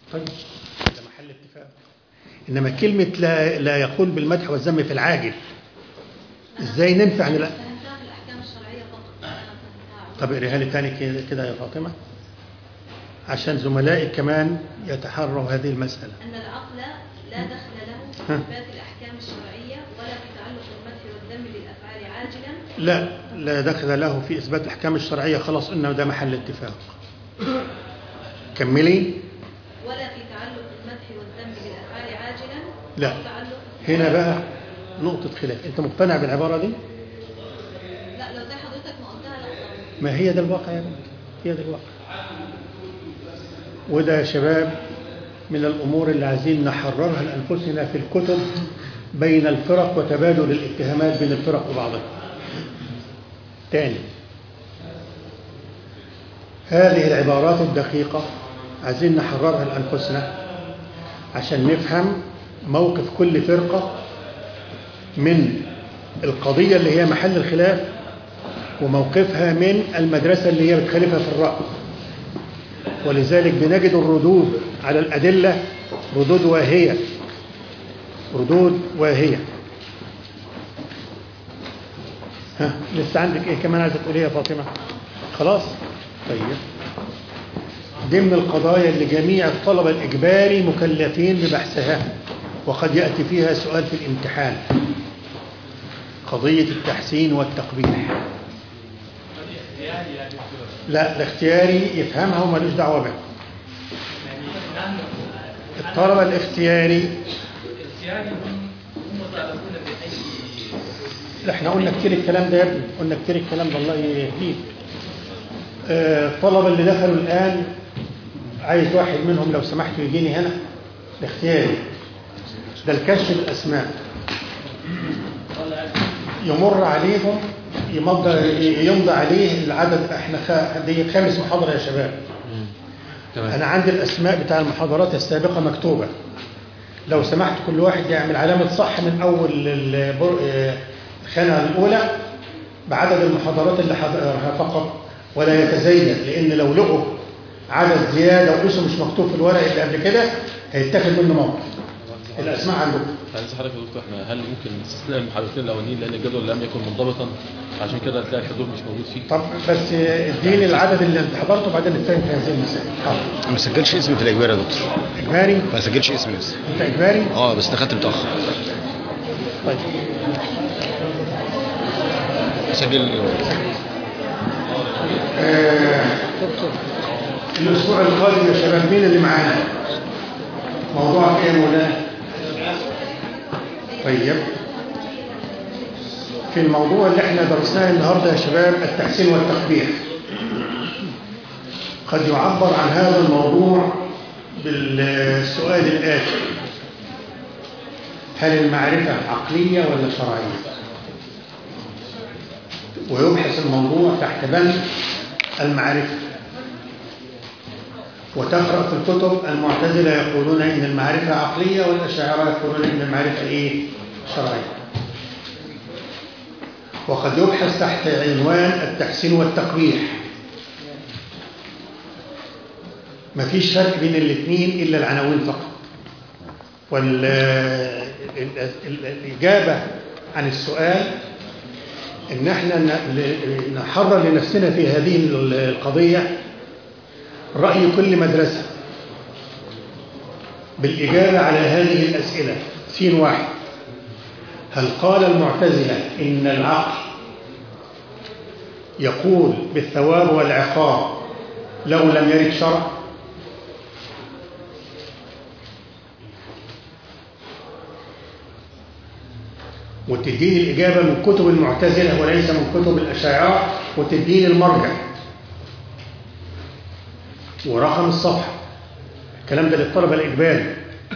طيب ده محل اتفاق إنما كلمة لا, لا يقول بالمدح والذم في العاجل إزاي ننفع نلا فهمتها في الأحكام الشرعية فقط أنا فهمتها طب اقريها لي تاني كده- كده يا فاطمة عشان زملائي كمان يتحروا هذه المسألة أن العقل لا دخل له في ها. إثبات الأحكام الشرعية ولا في تعلق المدح والذم بالأفعال عاجلا لا لا دخل له في إثبات الأحكام الشرعية خلاص إنه ده محل اتفاق كملي ولا في تعلق المدح والذم بالأفعال عاجلا لا. أو تعلق هنا بقى نقطة خلاف أنت مقتنع بالعبارة دي لا لو زي حضرتك ما قلتها لا طبعا ما هي ده الواقع يا بنت هي ده الواقع وده يا شباب من الأمور اللي عايزين نحررها لأنفسنا في الكتب بين الفرق وتبادل الاتهامات بين الفرق وبعضها تاني هذه العبارات الدقيقة عايزين نحررها لأنفسنا عشان نفهم موقف كل فرقة من القضية اللي هي محل الخلاف وموقفها من المدرسة اللي هي بتخالفها في الرأي ولذلك بنجد الردود على الأدلة ردود واهية ردود واهية ها لسه عندك ايه كمان عايزه تقوليه يا فاطمة خلاص طيب دي من القضايا اللي جميع الطلبة الإجباري مكلفين ببحثها وقد يأتي فيها سؤال في الامتحان قضية التحسين والتقبيح لا الاختياري يفهمها ومالوش دعوة بها الطلبة الاختياري لا احنا قلنا كتير الكلام ده يا ابني قلنا كتير الكلام ده الله يهديك آه، الطلبة اللي دخلوا الآن عايز واحد منهم لو سمحتوا يجيني هنا الاختياري ده الكشف الأسماء يمر عليهم يمضي يمضي عليه العدد احنا خ- دي خامس محاضرة يا شباب تمام أنا عندي الأسماء بتاع المحاضرات السابقة مكتوبة لو سمحت كل واحد يعمل علامة صح من أول البر- آه، الخانة الأولى بعدد المحاضرات اللي حضرها فقط ولا يتزين لأن لو لقوا عدد زيادة واسمه مش مكتوب في الورق اللي قبل كده هيتاخد منه موقف الأسماء عندكم عايز حضرتك يا دكتور احنا هل ممكن استثناء المحاضرتين الاولانيين لان الجدول لم يكن منضبطا عشان كده تلاقي الحضور مش موجود فيه طب بس آه، اديني العدد اللي انت حضرته وبعدين نتفاهم في هذه المسائل حاضر ما سجلش اسمي في الاجباري يا دكتور إجباري ما سجلش اسمي بس أنت إجباري اه بس دخلت متاخر طيب سجل آه، الأسبوع القادم يا شباب مين اللي معانا؟ موضوعك إيه يا مولانا؟ طيب في الموضوع اللي احنا درسناه النهارده يا شباب التحسين والتقبيح قد يعبر عن هذا الموضوع بالسؤال الآتي هل المعرفة عقلية ولا شرعية؟ ويبحث الموضوع تحت بند المعرفة وتقرأ في الكتب المعتزلة يقولون إن المعرفة عقلية والأشاعرة يقولون إن المعرفة إيه؟ شرعية وقد يبحث تحت عنوان التحسين والتقبيح ما فيش فرق بين الاثنين إلا العناوين فقط والإجابة عن السؤال ان احنا ن- نحرر لنفسنا في هذه القضية رأي كل مدرسة بالإجابة على هذه الأسئلة سين واحد هل قال المعتزلة إن العقل يقول بالثواب والعقاب لو لم يرد شرع وتديني الإجابة من كتب المعتزلة وليس من كتب الأشاعرة وتديني المرجع ورقم الصفحة الكلام ده للطلبة الإجباري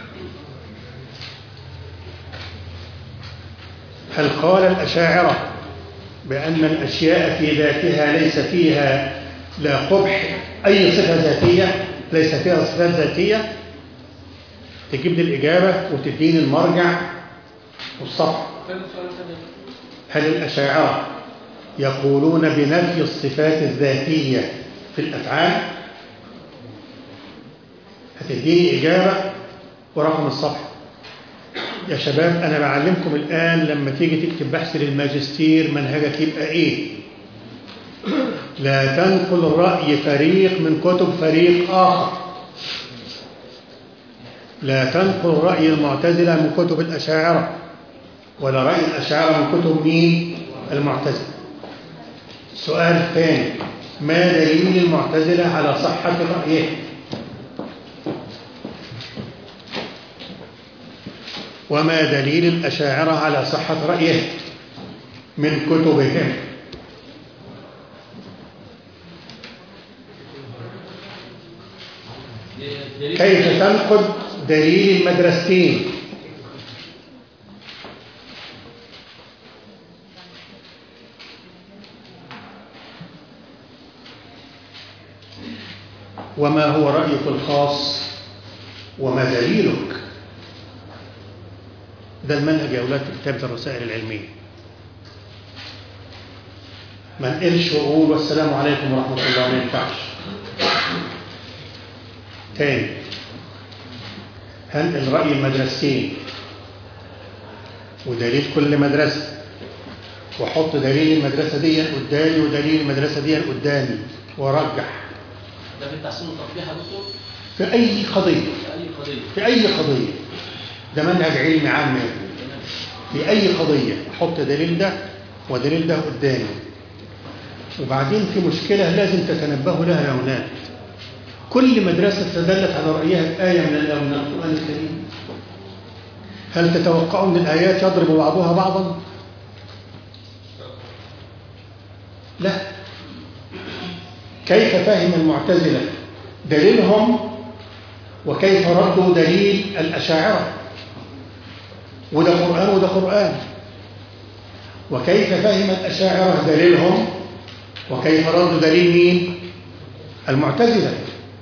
هل قال الأشاعرة بأن الأشياء في ذاتها ليس فيها لا قبح أي صفة ذاتية ليس فيها صفات ذاتية تجيب لي الإجابة وتديني المرجع والصفحة هل الأشاعرة يقولون بنفي الصفات الذاتية في الأفعال هتديني إجابة ورقم الصفحة يا شباب أنا بعلمكم الآن لما تيجي تكتب بحث للماجستير منهجك يبقى إيه لا تنقل رأي فريق من كتب فريق آخر لا تنقل رأي المعتزلة من كتب الأشاعرة ولا رأي الأشاعرة من كتب مين المعتزلة السؤال الثاني ما دليل المعتزلة على صحة رأيه وما دليل الأشاعرة على صحة رأيه من كتبهم كيف تنقد دليل المدرستين وما هو رأيك الخاص وما دليلك ده المنهج يا أولاد في كتابة الرسائل العلمية ما نقلش وأقول والسلام عليكم ورحمة الله ما ينفعش تاني هنقل رأي المدرستين ودليل كل مدرسة وأحط دليل المدرسة دي قدامي ودليل المدرسة دي قدامي وأرجح ده في التحسين والتطبيق يا دكتور في أي قضية في اي قضيه في أي قضية ده منهج علمي عام يا ابني. في أي قضية أحط دليل ده ودليل ده قدامي وبعدين في مشكلة لازم تتنبهوا لها يا أولاد كل مدرسة استدلت على رأيها بآية من ال- من القرآن الكريم هل تتوقعوا أن الآيات يضرب بعضها بعضا؟ لا كيف فهم المعتزلة دليلهم وكيف ردوا دليل الأشاعرة وده قرآن وده قرآن وكيف فهم الأشاعرة دليلهم وكيف ردوا دليل مين المعتزلة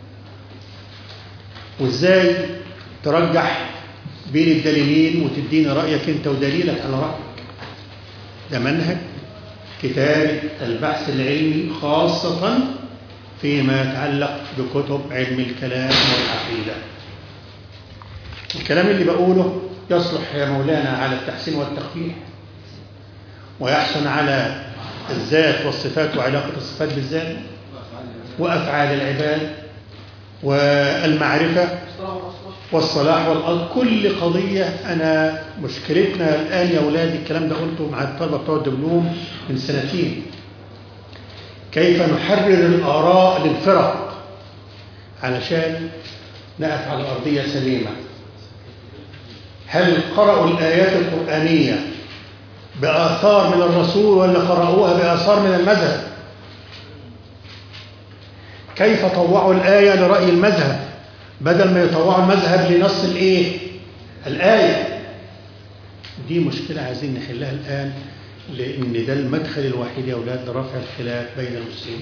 وازاي ترجح بين الدليلين وتديني رأيك انت ودليلك على رأيك ده منهج كتاب البحث العلمي خاصة فيما يتعلق بكتب علم الكلام والعقيدة الكلام اللي بقوله يصلح يا مولانا على التحسين والتقبيح ويحسن على الذات والصفات وعلاقة الصفات بالذات وأفعال العباد والمعرفة والصلاح والأرض كل قضية أنا مشكلتنا الآن يا أولاد الكلام ده قلته مع الطلبة بتوع الدبلوم من سنتين كيف نحرر الآراء للفرق علشان نقف على أرضية سليمة هل قرأوا الآيات القرآنية بآثار من الرسول ولا قرأوها بآثار من المذهب كيف طوعوا الآية لرأي المذهب بدل ما يطوعوا المذهب لنص الإيه؟ الآية دي مشكلة عايزين نحلها الآن لأن ده المدخل الوحيد يا أولاد لرفع الخلاف بين المسلمين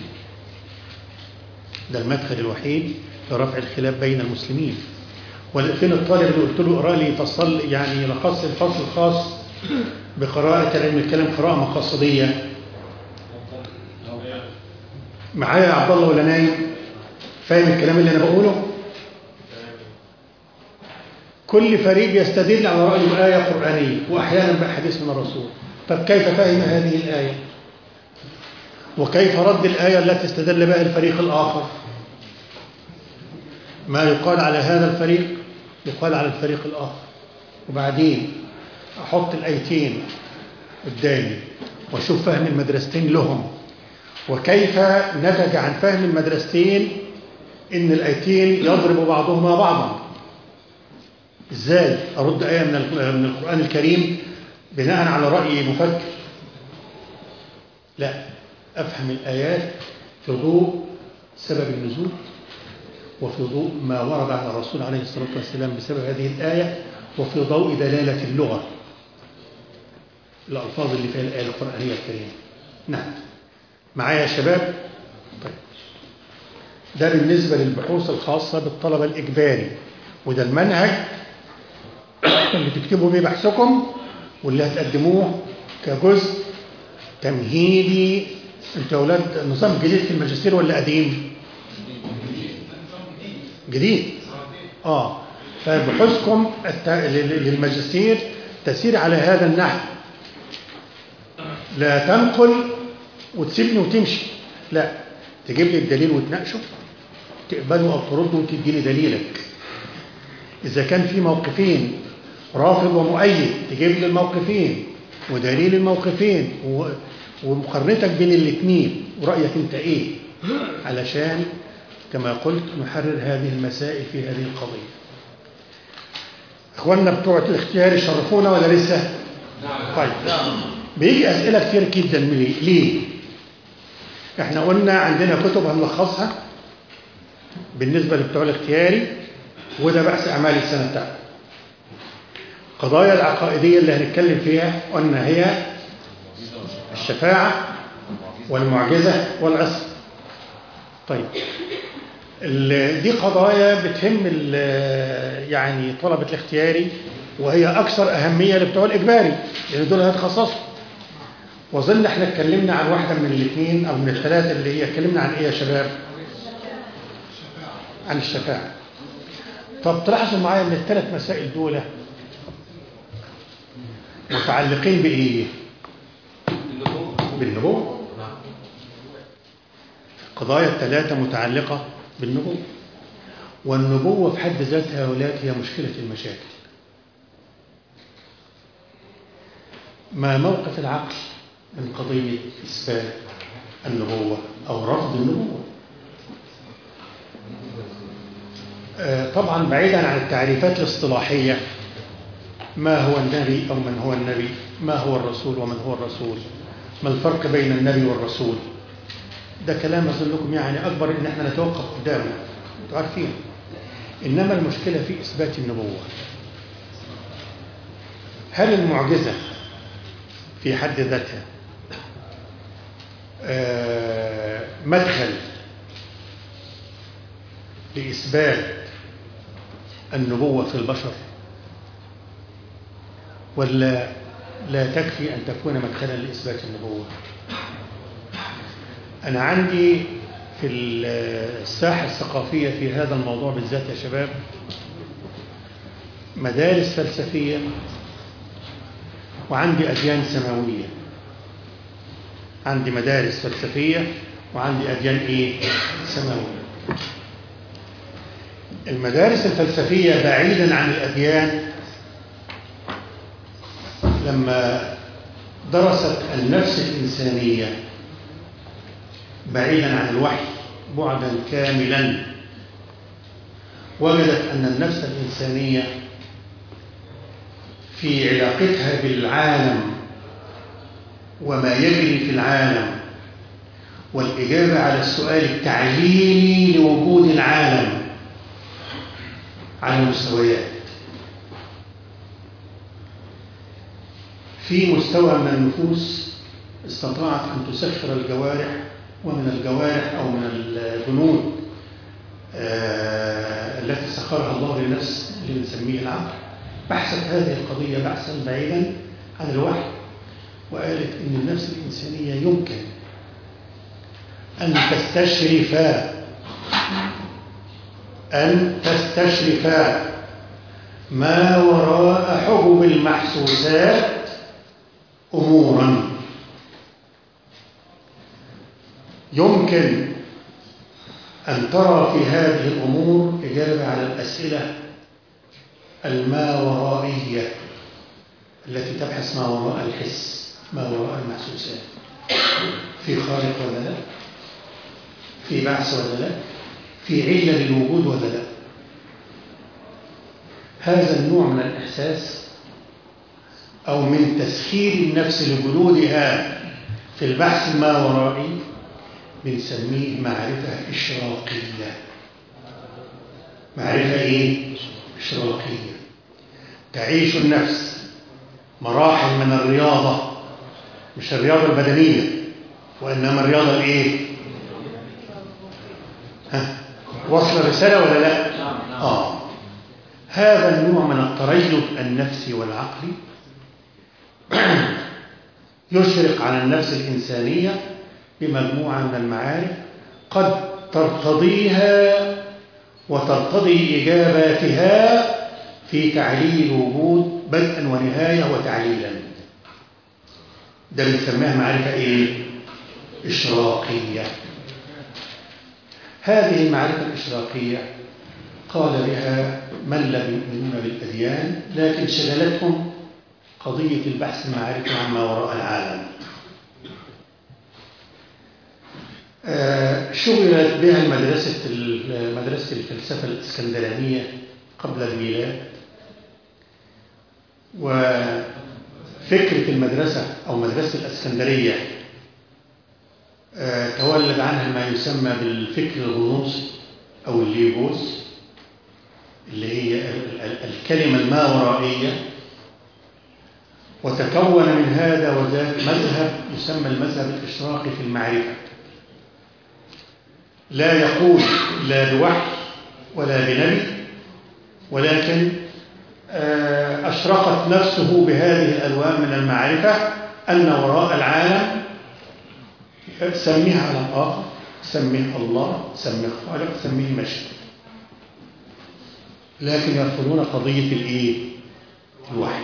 ده المدخل الوحيد لرفع الخلاف بين المسلمين ولكن الطالب اللي قلت له اقرا لي فصل يعني لخص الفصل الخاص بقراءة علم الكلام قراءة مقاصدية معايا يا عبد الله ولا نايم فاهم الكلام اللي انا بقوله كل فريق يستدل على رأيه بآية قرآنية وأحيانا بحديث من الرسول طب كيف فهم هذه الآية وكيف رد الآية التي استدل بها الفريق الآخر ما يقال على هذا الفريق يقال على الفريق الآخر وبعدين أحط الآيتين قدامي وأشوف فهم المدرستين لهم وكيف نتج عن فهم المدرستين إن الآيتين يضرب بعضهما بعضا إزاي أرد آية من من القرآن الكريم بناء على رأي مفكر لا أفهم الآيات في ضوء سبب النزول وفي ضوء ما ورد عن الرسول عليه الصلاة والسلام بسبب هذه الآية وفي ضوء دلالة اللغة الألفاظ اللي فيها الآية القرآنية الكريمة نعم معايا يا شباب طيب ده بالنسبة للبحوث الخاصة بالطلبة الإجباري وده المنهج اللي تكتبوا بيه بحثكم واللي هتقدموه كجزء تمهيدي انتوا يا اولاد نظام جديد في الماجستير ولا قديم؟ جديد اه فبحوثكم الت... لل- للماجستير تسير على هذا النحو لا تنقل وتسيبني وتمشي لا تجيب لي الدليل وتناقشه تقبله او ترده وتديني دليلك اذا كان في موقفين رافض ومؤيد تجيب لي الموقفين ودليل الموقفين و... ومقارنتك بين الاثنين ورايك انت ايه علشان كما قلت نحرر هذه المسائل في هذه القضيه اخواننا بتوع الاختيار يشرفونا ولا لسه طيب بيجي اسئله كتير جدا من ليه؟ ليه احنا قلنا عندنا كتب هنلخصها بالنسبه لبتوع الاختياري وده بحث اعمال السنه بتاعته القضايا العقائديه اللي هنتكلم فيها قلنا هي الشفاعه والمعجزه والعصر طيب ال- دي قضايا بتهم ال- يعني طلبة الاختياري وهي أكثر أهمية لبتوع الإجباري لأن دول هيتخصصوا وظن احنا اتكلمنا عن واحدة من الاثنين أو من الثلاثة اللي هي اتكلمنا عن إيه يا شباب؟ عن الشفاعة طب تلاحظوا معايا ان الثلاث مسائل دول متعلقين بإيه؟ بالنبوة القضايا الثلاثة متعلقة بالنبوة والنبوة في حد ذاتها يا أولاد هي مشكلة المشاكل ما موقف العقل من قضية إثبات النبوة أو رفض النبوة آه، طبعا بعيدا عن التعريفات الاصطلاحية ما هو النبي أو من هو النبي ما هو الرسول ومن هو الرسول ما الفرق بين النبي والرسول ده كلام أظن لكم يعني أكبر إن احنا نتوقف قدامه انتوا عارفين إنما المشكلة في إثبات النبوة هل المعجزة في حد ذاتها آه، مدخل لإثبات النبوة في البشر ولا لا تكفي أن تكون مدخلا لإثبات النبوة أنا عندي في الساحة الثقافية في هذا الموضوع بالذات يا شباب مدارس فلسفية وعندي أديان سماوية عندي مدارس فلسفية وعندي أديان إيه؟ سماوية المدارس الفلسفية بعيدا عن الأديان لما درست النفس الإنسانية بعيدا عن الوحي بعدا كاملا وجدت أن النفس الإنسانية في علاقتها بالعالم وما يجري في العالم والإجابة على السؤال التعليلي لوجود العالم على مستويات في مستوى من النفوس استطاعت أن تسخر الجوارح ومن الجوارح أو من الجنود آه التي سخرها الله للنفس اللي بنسميه العقل بحثت هذه القضية بحثا بعيدا عن الوحي وقالت إن النفس الإنسانية يمكن أن تستشرف أن تستشرف ما وراء حجب المحسوسات أمورا يمكن أن ترى في هذه الأمور إجابة على الأسئلة الماورائية التي تبحث ما وراء الحس ما وراء المحسوسات في خالق ولا لا في بعث ولا لا في علة للوجود ولا لا هذا النوع من الإحساس أو من تسخير النفس لجلودها في البحث الماورائي بنسميه معرفة إشراقية معرفة إيه؟ إشراقية تعيش النفس مراحل من الرياضة مش الرياضة البدنية وإنما الرياضة الإيه؟ ها؟ وصل رسالة ولا لا؟ آه هذا النوع من التريث النفسي والعقلي يشرق على النفس الإنسانية بمجموعة من المعارف قد ترتضيها وترتضي إجاباتها في تعليل الوجود بدءا ونهاية وتعليلا ده بنسميها معرفة إيه؟ إشراقية هذه المعرفة الإشراقية قال بها من لم يؤمنون بالأديان لكن شغلتهم قضية البحث المعرفي عما وراء العالم آه، شغلت بها المدرسة مدرسة الفلسفة الإسكندرانية قبل الميلاد وفكرة المدرسة أو مدرسة الإسكندرية آه، تولد عنها ما يسمى بالفكر الغنوصي أو الليبوس اللي هي ال- ال- الكلمة الماورائية وتكون من هذا وذاك مذهب يسمى المذهب الإشراقي في المعرفة لا يقول لا بوحي ولا بنبي ولكن آه، أشرقت نفسه بهذه الألوان من المعرفة أن وراء العالم سميه عالم آخر سميه الله سميه خالق سميه مشهد لكن يرفضون قضية الإيه؟ الوحي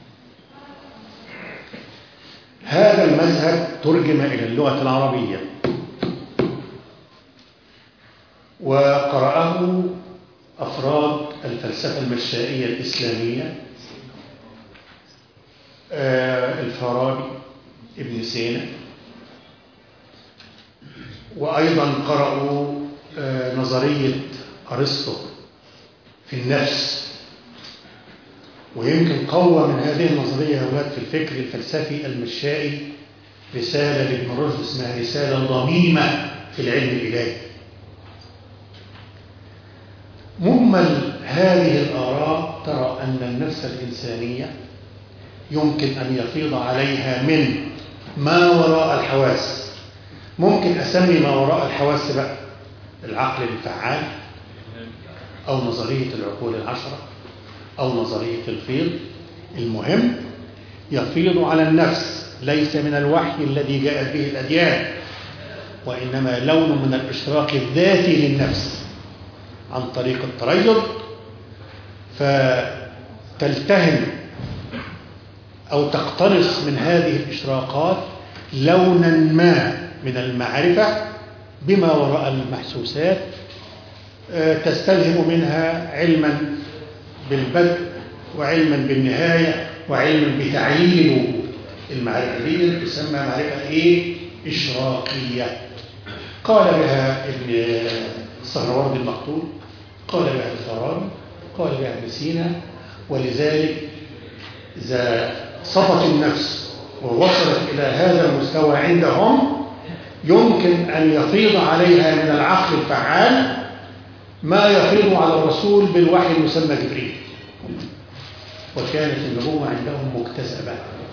هذا المذهب ترجم إلى اللغة العربية وقرأه أفراد الفلسفة المشائية الإسلامية آه، الفارابي ابن سينا وأيضا قرأوا آه، نظرية أرسطو في النفس ويمكن قوى من هذه النظرية أولاد في الفكر الفلسفي المشائي رسالة لابن رشد اسمها رسالة ضميمة في العلم الإلهي مجمل هذه الآراء ترى أن النفس الإنسانية يمكن أن يفيض عليها من ما وراء الحواس ممكن أسمي ما وراء الحواس بقى العقل الفعال أو نظرية العقول العشرة أو نظرية الفيض المهم يفيض على النفس ليس من الوحي الذي جاءت به الأديان وإنما لون من الإشراق الذاتي للنفس عن طريق التريض فتلتهم أو تقتنص من هذه الإشراقات لونا ما من المعرفة بما وراء المحسوسات آه، تستلهم منها علما بالبدء وعلما بالنهاية وعلما بتعيين الوجود المعرفة دي تسمى معرفة إيه؟ إشراقية قال بها ابن الصهروردي المقتول قال بها الفارابي قال بها ابن سينا ولذلك إذا صفت النفس ووصلت إلى هذا المستوى عندهم يمكن أن يفيض عليها من العقل الفعال ما يفيض على الرسول بالوحي المسمى جبريل وكانت النبوة عندهم مكتسبة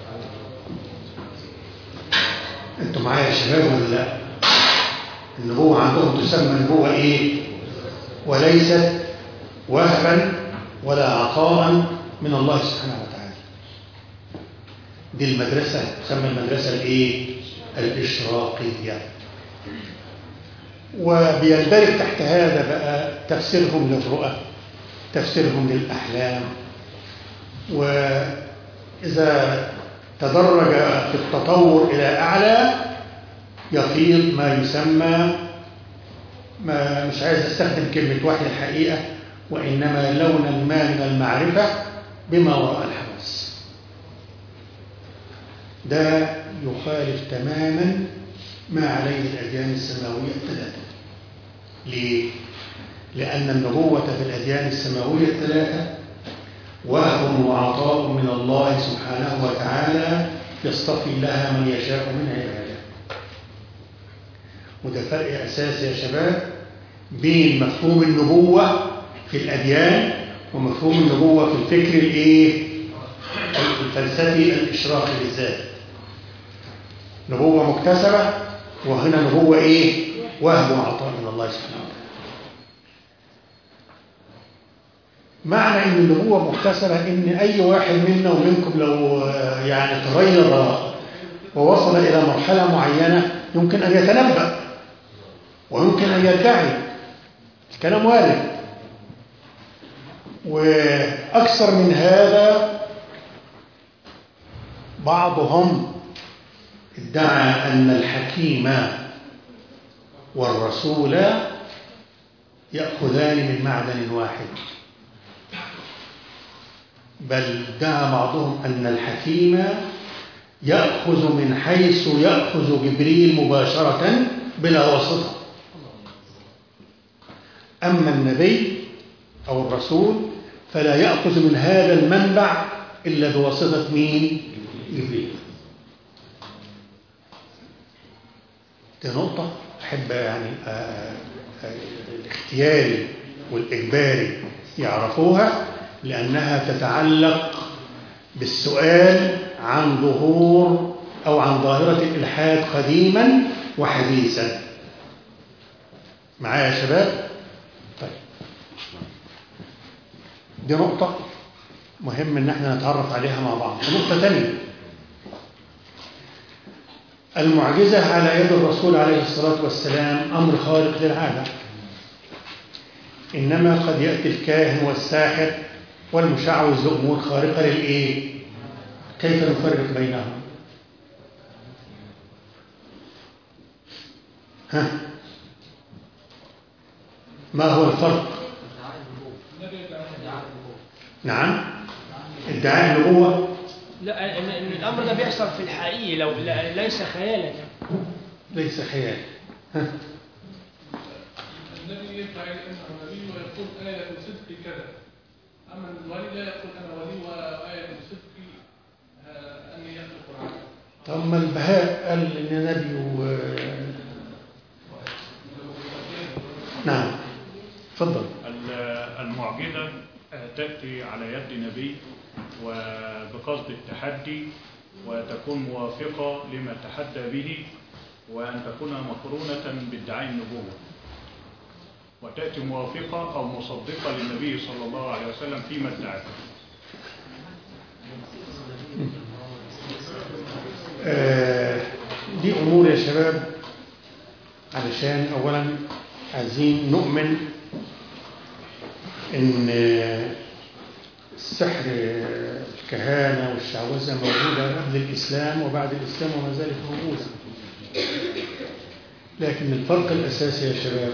انتوا معايا يا شباب ولا لا النبوة عندهم تسمى نبوة ايه وليست وهبا ولا عطاء من الله سبحانه وتعالى دي المدرسة تسمى المدرسة الايه الإشراقية وبيندرج تحت هذا بقى تفسيرهم للرؤى تفسيرهم للأحلام وإذا تدرج في التطور إلى أعلى يفيض ما يسمى ما مش عايز استخدم كلمة وحي الحقيقة وإنما لونا ما من المعرفة بما وراء الحواس ده يخالف تماما ما عليه الأديان السماوية الثلاثة ليه؟ لأن النبوة في الأديان السماوية الثلاثة وهب وعطاء من الله سبحانه وتعالى يصطفي لها من يشاء من عباده وده فرق أساسي يا شباب بين مفهوم النبوة في الأديان ومفهوم النبوة في الفكر الإيه؟ الفلسفي الإشراقي بالذات نبوة مكتسبة وهنا نبوة إيه؟ وهب وعطاء من الله سبحانه وتعالى معنى ان النبوة مكتسبة ان اي واحد منا ومنكم لو آه، يعني تغير ووصل الى مرحلة معينة يمكن ان يتنبأ ويمكن ان يدعي الكلام وارد وأكثر من هذا بعضهم ادعى أن الحكيم والرسول يأخذان من معدن واحد بل ادعى بعضهم أن الحكيم يأخذ من حيث يأخذ جبريل مباشرة بلا واسطة أما النبي أو الرسول فلا يأخذ من هذا المنبع إلا بواسطة مين؟ جبريل دي نقطة أحب يعني آه، آه، الاختياري والإجباري يعرفوها لأنها تتعلق بالسؤال عن ظهور أو عن ظاهرة الإلحاد قديما وحديثا معايا يا شباب؟ طيب دي نقطة مهم إن احنا نتعرف عليها مع بعض نقطة تانية المعجزة على يد الرسول عليه الصلاة والسلام أمر خارق للعادة إنما قد يأتي الكاهن والساحر والمشعوذ أمور خارقة للإيه؟ كيف نفرق بينهم؟ ها؟ ما هو الفرق؟ نعم ادعاء النبوة لا إن إن الامر ده بيحصل في الحقيقه لو لا- ليس خيالا ليس خيال ها؟ النبي يدعي انه نبي ويقول آية صدق كذا أما الولي لا يقول أنا ولي وآية صدق آه، أني يخلق العالم طب ما البهاء قال إن نبي و... نعم تفضل ال- المعجزة آه، تأتي على يد نبي وبقصد التحدي وتكون موافقة لما تحدى به وأن تكون مقرونة بادعاء النبوة وتأتي موافقة أو مصدقة للنبي صلى الله عليه وسلم فيما ادعاه آه، دي أمور يا شباب علشان أولا عايزين نؤمن إن آه، السحر آه، الكهانة والشعوذة موجودة قبل الإسلام وبعد الإسلام وما زالت موجودة لكن الفرق الأساسي يا شباب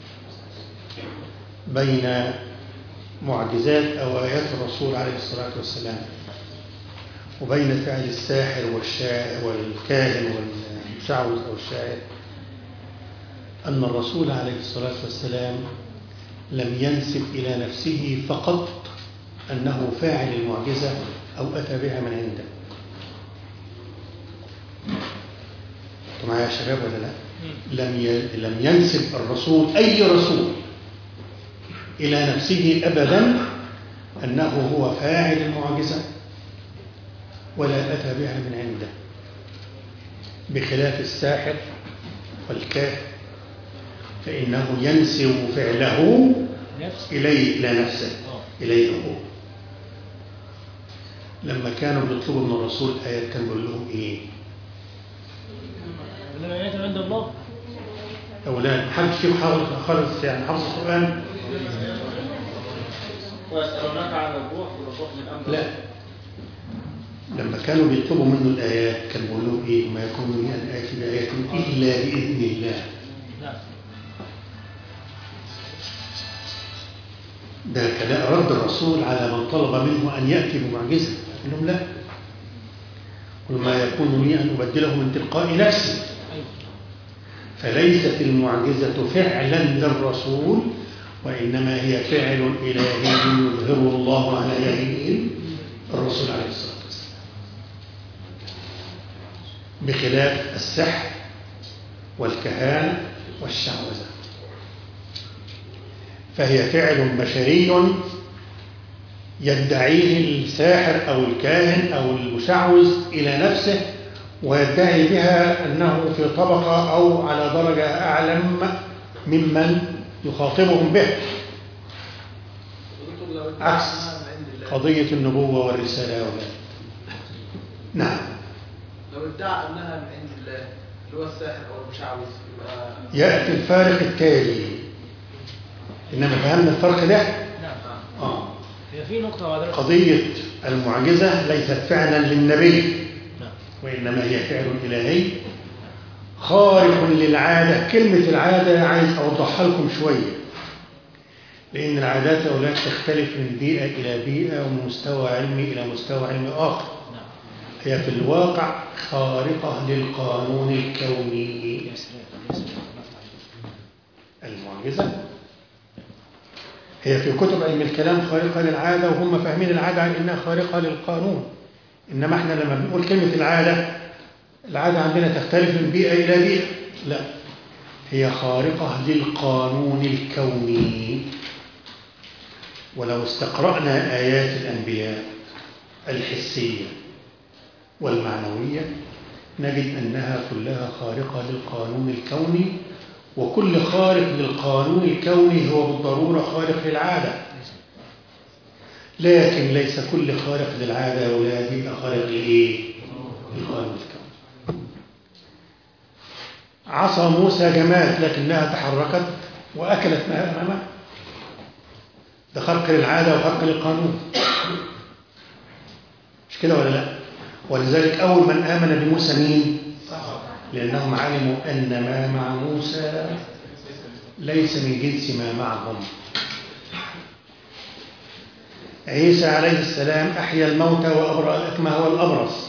بين معجزات أو آيات الرسول عليه الصلاة والسلام وبين فعل الساحر والشاعر والكاهن والمشعوذ أو الشاعر أن الرسول عليه الصلاة والسلام لم ينسب إلى نفسه فقط أنه فاعل المعجزة أو أتى بها من عنده أنتم معايا يا شباب ولا لا؟ لم ي- لم ينسب الرسول أي رسول إلى نفسه أبدا أنه هو فاعل المعجزة ولا أتى بها من عنده بخلاف الساحر والكاهن فإنه ينسب فعله نفس إليه إلى نفسه إليه هو لما كانوا بيطلبوا من الرسول آيات كان بيقول لهم إيه؟ انما ياتي عند الله أولاد حد فيهم حافظ خالص يعني حافظ القرآن؟ ويسألونك عن الروح والروح من أمر لا لما كانوا بيطلبوا منه الآيات كان بيقول لهم إيه؟ ما يكون لي أن آتي بآية إلا بإذن الله نعم ده كلام رد الرسول على من طلب منه أن يأتي بمعجزة قال لهم لا قل ما يكون لي أن أبدله من تلقاء نفسي فليست المعجزة فعلا للرسول وإنما هي فعل إلهي يظهره الله على يمين الرسول عليه الصلاة والسلام بخلاف السحر والكهانة والشعوذة فهي فعل بشري يدعيه الساحر أو الكاهن أو المشعوذ إلى نفسه ويدعي بها أنه في طبقة أو على درجة أعلم ممن يخاطبهم به دكتور لو عكس ادعى من عند الله قضية النبوة والرسالة والآيات نعم لو ادعى أنها من عند الله اللي هو الساحر أو المشعوذ يبقى يأتي الفارق التالي إنما فهمنا الفرق ده نعم آه هي في نقطة بعد قضية المعجزة ليست فعلا للنبي نعم وإنما هي فعل إلهي خارق للعادة كلمة العادة عايز أوضحها لكم شوية لأن العادات يا أولاد تختلف من بيئة إلى بيئة ومن مستوى علمي إلى مستوى علمي آخر نعم هي في الواقع خارقة للقانون الكوني يا سلام يا سلام الله يفتح عليك. المعجزة هي في كتب علم الكلام خارقة للعادة وهم فاهمين العادة على إنها خارقة للقانون إنما إحنا لما بنقول كلمة العادة العادة عندنا تختلف من بيئة إلى بيئة لا هي خارقة للقانون الكوني ولو استقرأنا آيات الأنبياء الحسية والمعنوية نجد أنها كلها خارقة للقانون الكوني وكل خارق للقانون الكوني هو بالضرورة خارق للعادة لكن ليس كل خارق للعادة يا أولاد يبقى خارق لإيه؟ للقانون الكوني عصا موسى جماد لكنها تحركت وأكلت ما أمامها ده خرق للعادة وخرق للقانون مش كده ولا لا ولذلك أول من آمن بموسى مين لأنهم علموا أن ما مع موسى ليس من جنس ما معهم عيسى عليه السلام أحيا الموتى وأبرأ الأكمه والأبرص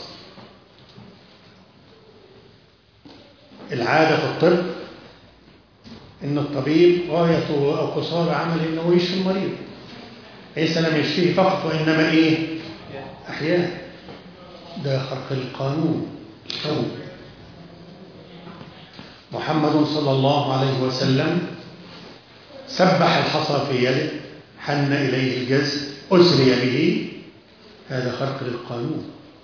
العادة في الطب إن الطبيب غايته أو قصار عمله إنه يشفي المريض عيسى لم يشفيه فقط وإنما إيه أحياه ده خرق القانون الكون محمد صلى الله عليه وسلم سبح الحصى في يده حن إليه الجز أسري به هذا خرق للقانون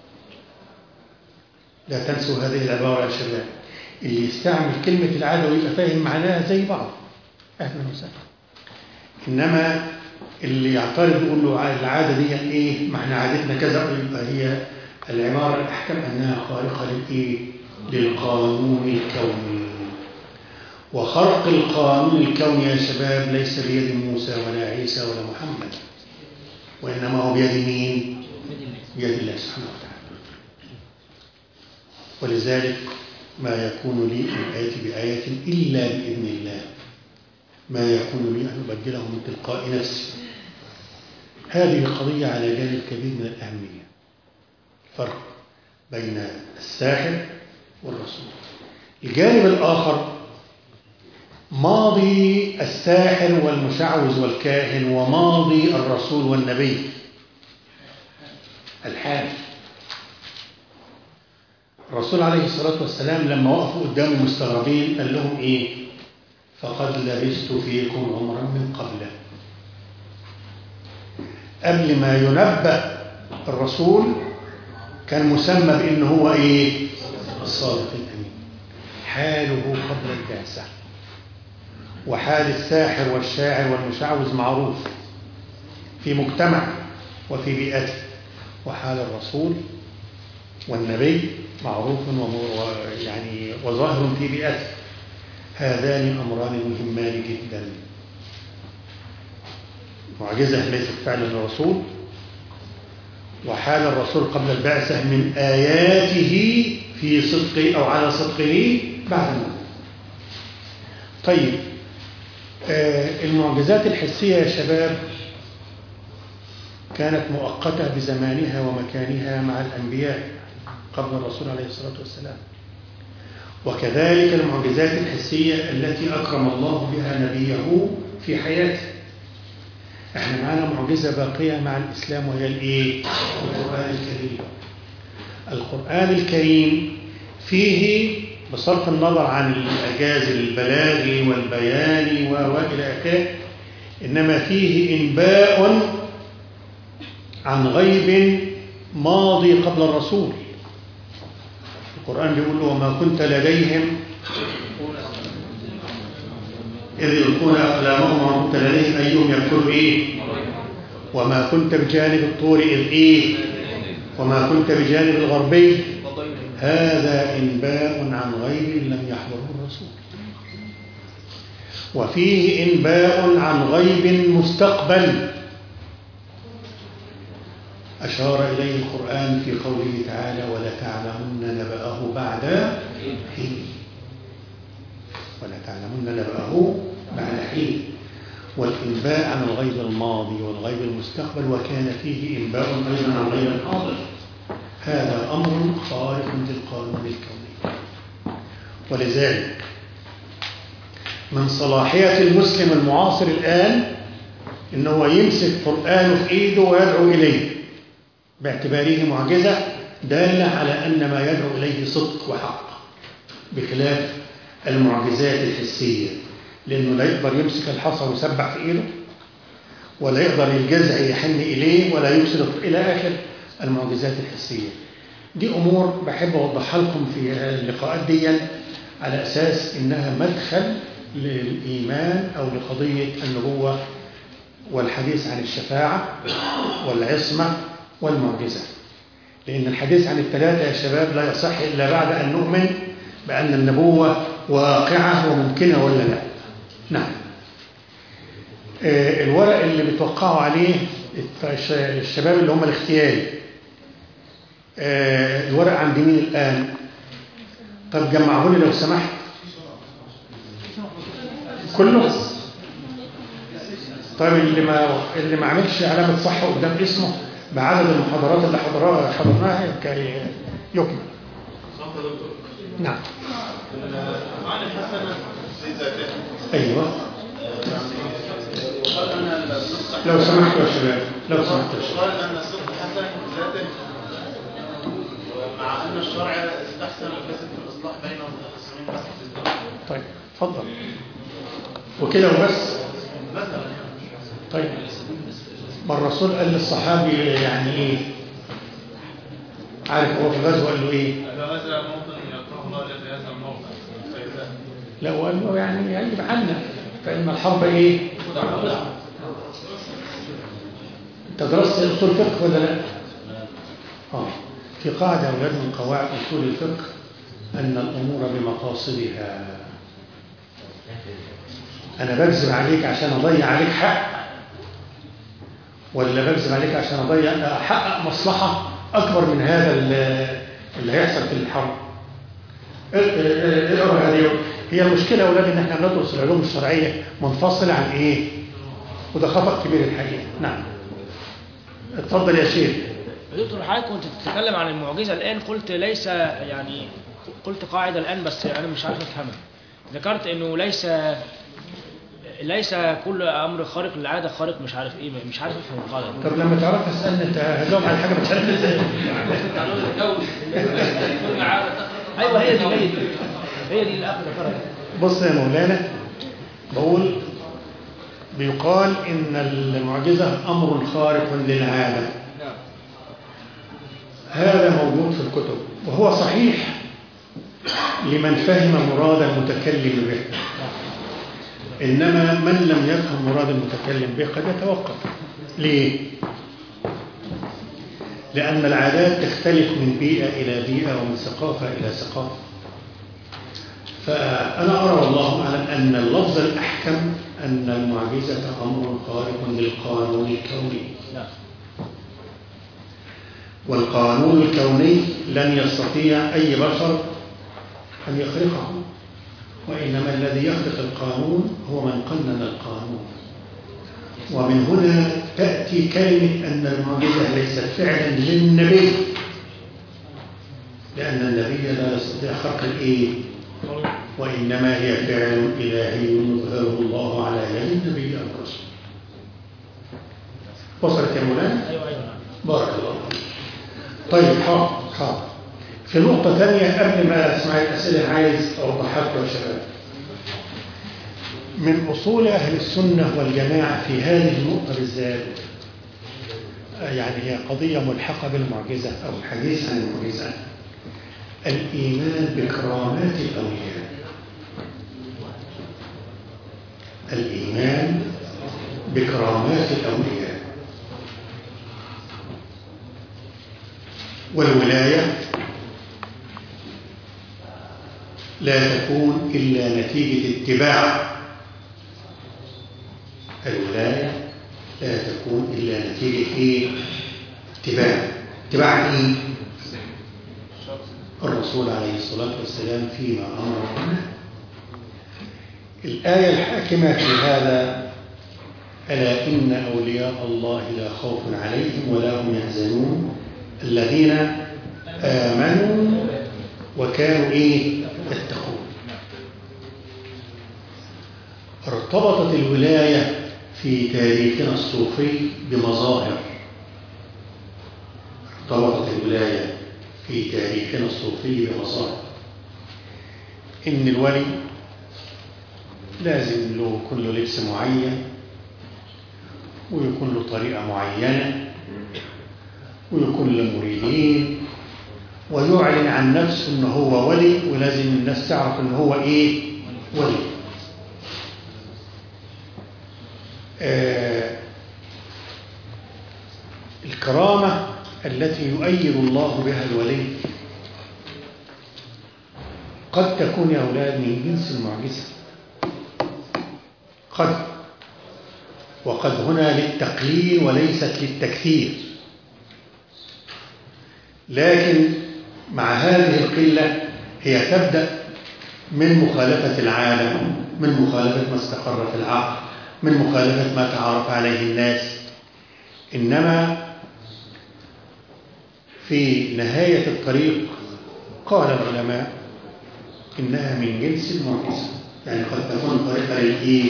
لا تنسوا هذه العبارة يا شباب اللي يستعمل كلمة العادة ويبقى فاهم معناها زي بعض أهلا وسهلا إنما اللي يعترض يقول له العادة دي إيه معنى عادتنا كذا يبقى هي العبارة الأحكم أنها خارقة للإيه للقانون الكوني وخرق القانون الكوني يا شباب ليس بيد موسى ولا عيسى ولا محمد وإنما هو بيد مين بيد الله سبحانه وتعالى ولذلك ما يكون لي أن آتي بآية إلا بإذن الله ما يكون لي أن أبدله من تلقاء نفسي هذه قضية على جانب كبير من الأهمية فرق بين الساحر والرسول الجانب الآخر ماضي الساحر والمشعوذ والكاهن وماضي الرسول والنبي الحال الرسول عليه الصلاة والسلام لما وقفوا قدامه مستغربين قال لهم إيه فقد لبست فيكم عمرا من قبله قبل ما ينبأ الرسول كان مسمى بأنه هو إيه الصادق الأمين حاله قبل البعثة وحال الساحر والشاعر والمشعوذ معروف في مجتمع وفي بيئته وحال الرسول والنبي معروف يعني وظاهر في بيئته هذان أمران مهمان جدا معجزة ليست فعلا الرسول وحال الرسول قبل البعثة من آياته في صدقه أو على صدقه بعد الموت طيب آه المعجزات الحسية يا شباب كانت مؤقتة بزمانها ومكانها مع الأنبياء قبل الرسول عليه الصلاة والسلام وكذلك المعجزات الحسية التي أكرم الله بها نبيه في حياته احنا معانا معجزة باقية مع الإسلام وهي الإيه؟ القرآن الكريم القرآن الكريم فيه بصرف النظر عن الإعجاز البلاغي والبياني وإلى آخره إنما فيه إنباء عن غيب ماضي قبل الرسول القرآن بيقول له وما كنت لديهم إذ يلقون أقلامهم وما كنت لديهم أيهم يذكر إيه وما كنت بجانب الطور إذ إيه وما كنت بجانب الغربي هذا إنباء عن غيب لم يحضره الرسول وفيه إنباء عن غيب مستقبل أشار إليه القرآن في قوله تعالى ولتعلمن نبأه بعد حين ولتعلمن نبأه بعد حين والإنباء عن الغيب الماضي والغيب المستقبل وكان فيه إنباء أيضا عن الغيب الحاضر هذا أمر خارق للقانون الكوني ولذلك من صلاحية المسلم المعاصر الآن إن هو يمسك قرآنه في إيده ويدعو إليه باعتباره معجزة دالة على أن ما يدعو إليه صدق وحق بخلاف المعجزات الحسية لأنه لا يقدر يمسك الحصى ويسبح في إيده ولا يقدر الجزع يحن إليه ولا يبصر إلى آخر المعجزات الحسية دي أمور بحب أوضحها لكم في اللقاءات دي على أساس إنها مدخل للإيمان أو لقضية النبوة والحديث عن الشفاعة والعصمة والمعجزة لأن الحديث عن الثلاثة يا شباب لا يصح إلا بعد أن نؤمن بأن النبوة واقعة وممكنة ولا لا نعم آه، الورق اللي بتوقعوا عليه الش- الشباب اللي هم الاختياري آه، الورق عند مين الآن طب جمعه لي لو سمحت كله طيب اللي ما اللي ما عملش علامة صح قدام اسمه بعدد المحاضرات اللي حضرها حضرناها كي يكمل نعم عن الحسنة في ذاته ايوه قال أن الصدق لو سمحتوا يا شباب لو سمحتوا يا شباب قال أن الصدق حسن ذاته مع أن الشرع استحسن الفسد في الإصلاح بين المتخاصمين بس في الزواج. طيب اتفضل وكده وبس مثلا طيب ما الرسول قال للصحابي يعني ايه عارف هو في الغزوه قال له ايه هذا موطن يكره الله في هذا الموطن فإذا لا وقال له يعني يجب عنا فإن الحرب إيه؟ أنت درست أصول الفقه ولا لا؟ آه في قاعدة أولاد من قواعد أصول الفقه أن الأمور بمقاصدها أنا بكذب عليك عشان أضيع عليك حق ولا بكذب عليك عشان أضيع أحقق مصلحة أكبر من هذا اللي اللي هيحصل في الحرب اقرا هذه هي المشكله يا اولاد ان احنا بندرس العلوم الشرعيه منفصله عن ايه وده خطا كبير الحقيقه نعم اتفضل يا شيخ يا دكتور حضرتك كنت بتتكلم عن المعجزة الآن قلت ليس يعني قلت قاعدة الآن بس أنا مش عارف أفهمها ذكرت إنه ليس ليس كل أمر خارق للعادة خارق مش عارف إيه مش عارف أفهم القاعدة دي. طب لما تعرف تسالني انت هجاوب على حاجه مش عارف ازاي أيوه هي دي هي دي هي دي الأخ ذكرها بص يا مولانا بقول بيقال ان المعجزه امر خارق للعاده هذا موجود في الكتب وهو صحيح لمن فهم مراد المتكلم به إنما من لم يفهم مراد المتكلم به قد يتوقف ليه؟ لأن العادات تختلف من بيئة إلى بيئة ومن ثقافة إلى ثقافة فأنا أرى والله أعلم أن اللفظ الأحكم أن المعجزة أمر خارق للقانون الكوني نعم والقانون الكوني لن يستطيع أي بشر أن يخرقه وإنما الذي يخرق القانون هو من قنن القانون ومن هنا تأتي كلمة أن المعجزة ليست فعلا للنبي لأن النبي لا يستطيع خرق الإيه وإنما هي فعل إلهي يظهره الله على يد النبي أو الرسول وصلت يا مولانا؟ أيوه أيوه نعم بارك الله فيك. طيب حاضر حاضر في نقطة تانية قبل ما أسمع الأسئلة عايز أوضحها لكم يا شباب من أصول أهل السنة والجماعة في هذه النقطة بالذات آه، يعني هي قضية ملحقة بالمعجزة أو الحديث عن المعجزة الإيمان بكرامات الأولياء الإيمان بكرامات الأولياء والولاية لا تكون إلا نتيجة اتباع الولاية لا تكون إلا نتيجة إيه؟ اتباع اتباع مين الرسول عليه الصلاة والسلام فيما أمر الآية الحاكمة في هذا ألا إن أولياء الله لا خوف عليهم ولا هم يحزنون الذين آمنوا وكانوا إيه يتقون ارتبطت الولاية في تاريخنا الصوفي بمظاهر ارتبطت الولاية في تاريخنا الصوفي بمظاهر إن الولي لازم له يكون له لبس معين ويكون له طريقة معينة ويكون له مريدين ويعلن عن نفسه ان هو ولي ولازم الناس تعرف ان هو ايه ولي آه الكرامة التي يؤيد الله بها الولي قد تكون يا أولاد من جنس المعجزة قد وقد هنا للتقليل وليست للتكثير لكن مع هذه القلة هي تبدأ من مخالفة العالم من مخالفة ما استقر في العقل من مخالفة ما تعارف عليه الناس إنما في نهاية الطريق قال العلماء إنها من جنس المعجزة يعني قد تكون طريقة للإيه؟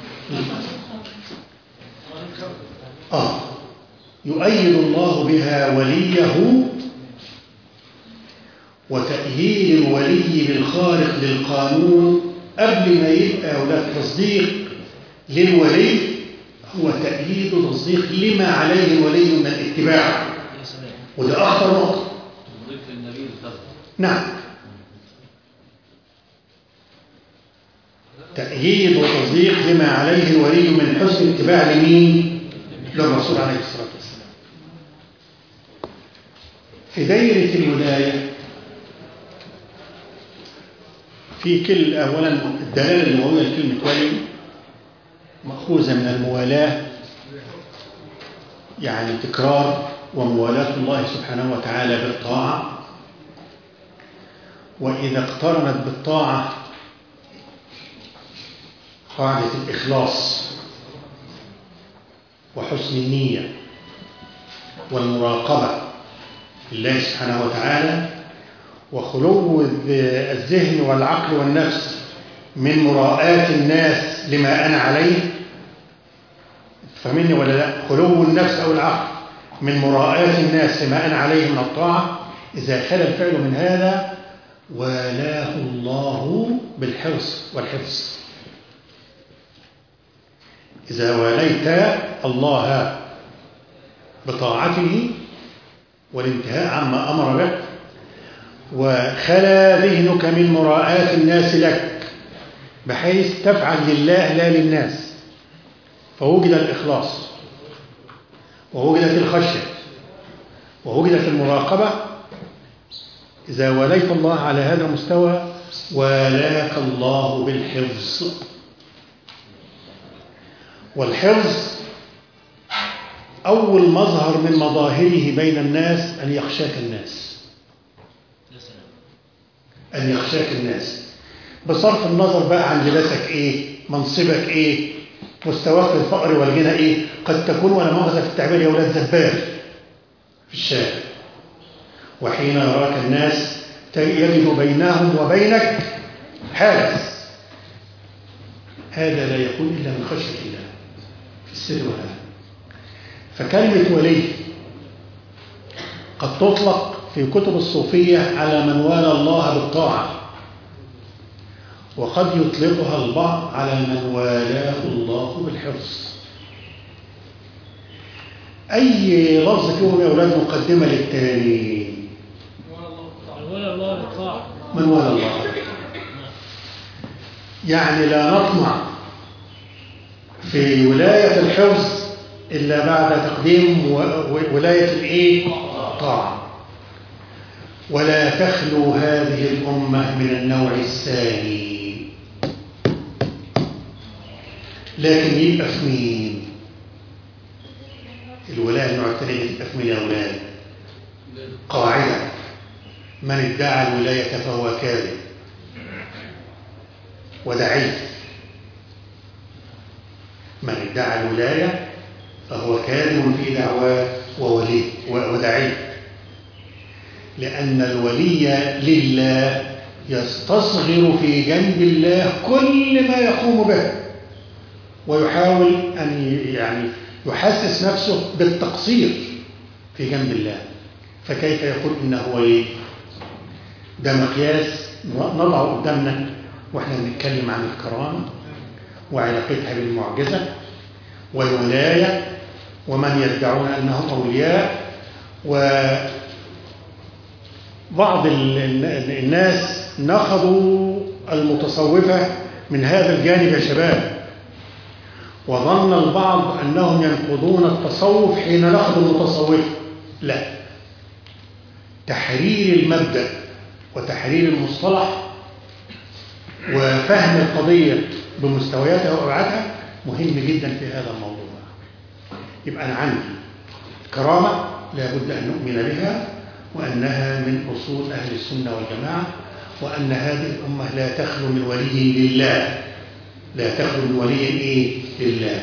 آه يؤيد الله بها وليه وتأييد الولي بالخارق للقانون قبل ما يبقى أولاد تصديق للولي هو تأييد وتصديق لما عليه الولي من الاتباع وده أخطر نقطة نعم تأييد وتصديق لما عليه الولي من حسن اتباع لمين؟ للرسول عليه الصلاة والسلام في دايرة الولاية في كل أولا الدلالة اللغوية لكلمة ولي مأخوذة من الموالاة يعني تكرار وموالاة الله سبحانه وتعالى بالطاعة وإذا اقترنت بالطاعة قاعدة الإخلاص وحسن النية والمراقبة لله سبحانه وتعالى وخلو الذهن والعقل والنفس من مراءاة الناس لما أنا عليه فهمني ولا لا خلو النفس أو العقل من مراءاة الناس لما أنا عليه من الطاعة إذا خلى الفعل من هذا والاه الله بالحرص والحفظ إذا واليت الله بطاعته والانتهاء عما أمر به وخلى ذهنك من مراءاة الناس لك بحيث تفعل لله لا للناس فوجد الإخلاص ووجدت الخشية ووجدت المراقبة إذا وليت الله على هذا المستوى والاك الله بالحفظ والحفظ أول مظهر من مظاهره بين الناس أن يخشاك الناس أن يخشاك الناس بصرف النظر بقى عن لباسك إيه منصبك إيه مستواك في الفقر والغنى إيه قد تكون ولا مؤاخذة في التعبير يا ولاد زبال في الشارع وحين يراك الناس يجد بينهم وبينك حاجز هذا لا يكون إلا من خشية الله في السر والعلن فكلمة ولي قد تطلق في كتب الصوفية على من والى الله بالطاعة وقد يطلقها البعض على من والاه الله بالحرص أي لفظ فيهم يا أولاد مقدمة للتاني ولا الله بالطاعة من والى الله يعني لا نطمع في ولاية الحفظ إلا بعد تقديم ولاية الإيه؟ طاعة ولا تخلو هذه الأمة من النوع الثاني لكن يبقى في مين؟ الولاية النوع الثاني يبقى في مين يا أولاد؟ قاعدة من ادعى الولاية فهو كاذب ودعي من ادعى الولاية فهو كاذب في دعواه وولي ودعي لأن الولي لله يستصغر في جنب الله كل ما يقوم به ويحاول أن يعني يحسس نفسه بالتقصير في جنب الله فكيف يقول إنه ولي ده مقياس نضعه قدامنا واحنا بنتكلم عن الكرامة وعلاقتها بالمعجزة والولاية ومن يدعون أنهم أولياء وبعض الناس نخضوا المتصوفة من هذا الجانب يا شباب وظن البعض أنهم ينقضون التصوف حين نخضوا المتصوفة لا تحرير المبدأ وتحرير المصطلح وفهم القضية بمستوياتها وأبعادها مهم جدا في هذا الموضوع يبقى أنا عندي كرامة لابد أن نؤمن بها وأنها من أصول أهل السنة والجماعة وأن هذه الأمة لا تخلو من ولي لله لا تخلو من ولي إيه لله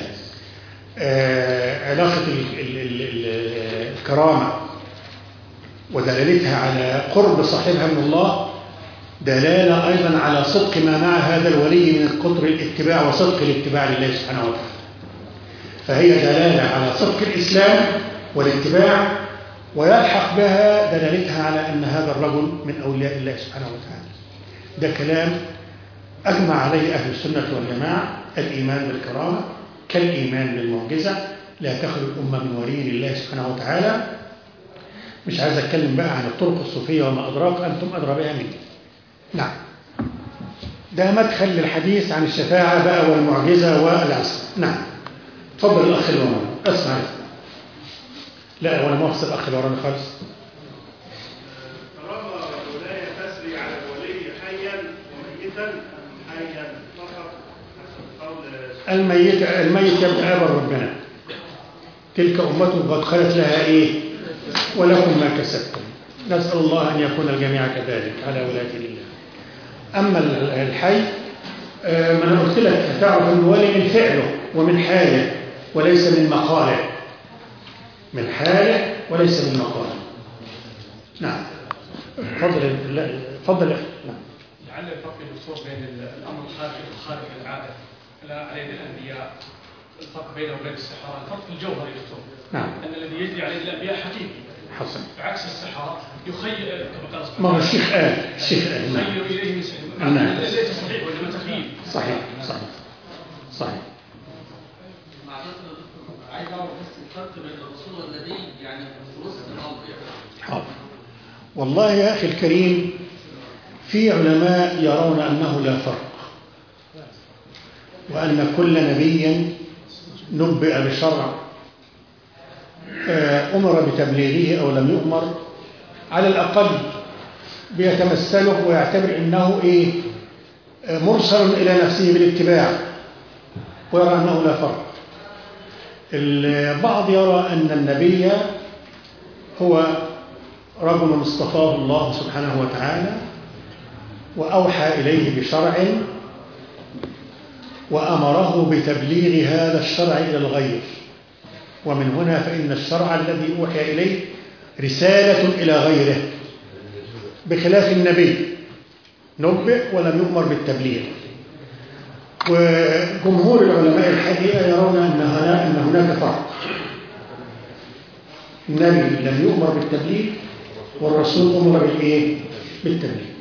آه علاقة ال ال ال ال الكرامة ودلالتها على قرب صاحبها من الله دلالة أيضا على صدق ما مع هذا الولي من قطر الاتباع وصدق الاتباع لله سبحانه وتعالى فهي دلالة على صدق الإسلام والاتباع ويلحق بها دلالتها على أن هذا الرجل من أولياء الله سبحانه وتعالى ده كلام أجمع عليه أهل السنة والجماعة الإيمان بالكرامة كالإيمان بالمعجزة لا تخلو الأمة من ولي لله سبحانه وتعالى مش عايز أتكلم بقى عن الطرق الصوفية وما أدراك أنتم أدرى بها مني نعم ده مدخل للحديث عن الشفاعة بقى والمعجزة والعصر نعم تفضل الأخ اللي ورانا اسمع لا ولا مؤاخذة الأخ اللي ورانا خالص طالما الولاية تسري على الولي حيا وميتا حيا فقط حسب قول الميت الميت يبقى أبا ربنا تلك أمة قد خلت لها إيه ولكم ما كسبتم نسأل الله أن يكون الجميع كذلك على ولاية الله أما الحي آه، ما أنا قلت لك تعرف أن الولي من فعله ومن حاله وليس من مقاله من حاله وليس من مقاله نعم تفضل لا تفضل يا أخي. نعم لعل الفرق الدكتور بين الامر الخارج الخارج العاده لا على يد الانبياء الفرق بينه وبين السحره الفرق الجوهري دكتور نعم ان الذي يجري على يد الانبياء حقيقي حسن بعكس السحره يخيل كما قال ما هو الشيخ قال الشيخ قال نعم يخيل اليه من سحر نعم. ليس صحيح وانما تخيل صحيح صحيح صحيح عايز اعرف بس الفرق بين الرسول والنبي يعني في وسط الامر يعني حاضر والله يا أخي الكريم في علماء يرون أنه لا فرق وأن كل نبي نبئ بشرع آه، أمر بتبليغه أو لم يؤمر على الأقل بيتمثله ويعتبر أنه إيه آه، مرسل إلى نفسه بالاتباع ويرى أنه لا فرق البعض يرى أن النبي هو رجل اصطفاه الله سبحانه وتعالى وأوحى إليه بشرع وأمره بتبليغ هذا الشرع إلى الغير ومن هنا فإن الشرع الذي أوحي إليه رسالة إلى غيره بخلاف النبي نبئ ولم يؤمر بالتبليغ وجمهور العلماء الحقيقة يرون أن هنا- أن هناك فرق النبي لم يؤمر بالتبليغ والرسول أمر بالإيه؟ بالتبليغ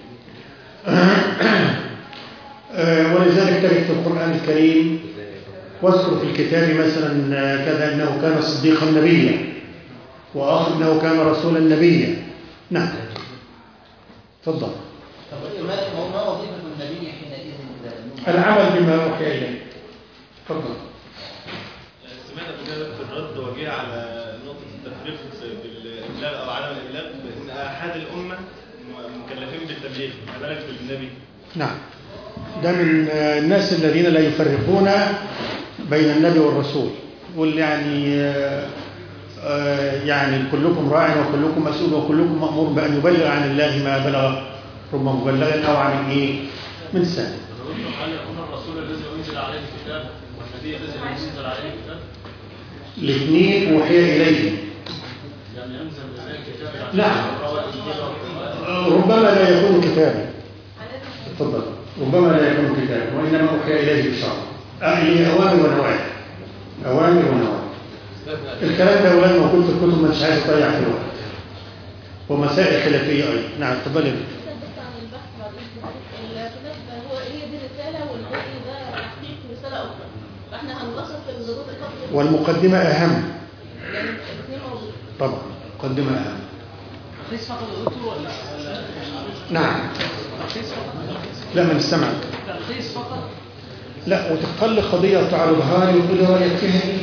آه، ولذلك تجد في القرآن الكريم واذكر في الكتاب مثلا آه، كذا أنه كان صديقا نبيا وآخر أنه كان رسولا نبيا نعم تفضل طب ما ما- ما وظيفه النبي حينئذ إذا- العمل بما أوحي إليه تفضل سمعت قبل كده في الرد وجه على نقطة التفريق بالإبلاغ أو عدم الإبلاغ بأن أحد الأمة م- مكلفين بالتبليغ ما بالك بالنبي نعم ده من آه، الناس الذين لا يفرقون بين النبي والرسول يقول يعني آه، آه، يعني كلكم راع وكلكم مسؤول وكلكم مأمور بأن يبلغ عن الله ما بلغ رب مبلغ أو عن إيه من سنة هل يكون الرسول الذي انزل عليه الكتاب والنبي الذي انزل عليه الكتاب الاثنين أوحي إليهم يعني ينزل بزي الكتاب نعم. الكتاب ربما لا يكون كتابا تفضل ربما لا يكون كتابا وإنما أوحي إليه بشرع أهلي أوامر ونواهي أوامر ونواهي الكلام ده أولاد موجود في الكتب مش عايز أضيع في الوقت ومسائل خلافية أيضا نعم تفضل يا بنت. بس عن البحث بعد إذنك. الكتاب هو هي دي رسالة والباقي ده تحقيق رسالة أخرى فإحنا هنلخص الجزء الفصل والمقدمة أهم يعني الاثنين موجودين طبعا مقدمة أهم تلخيص فقط يا دكتور ولا ولا نعم تلخيص فقط لا من السمع تلخيص فقط لا وتختار لي قضية وتعرضها لي وتقول لي رأيك فيها إيه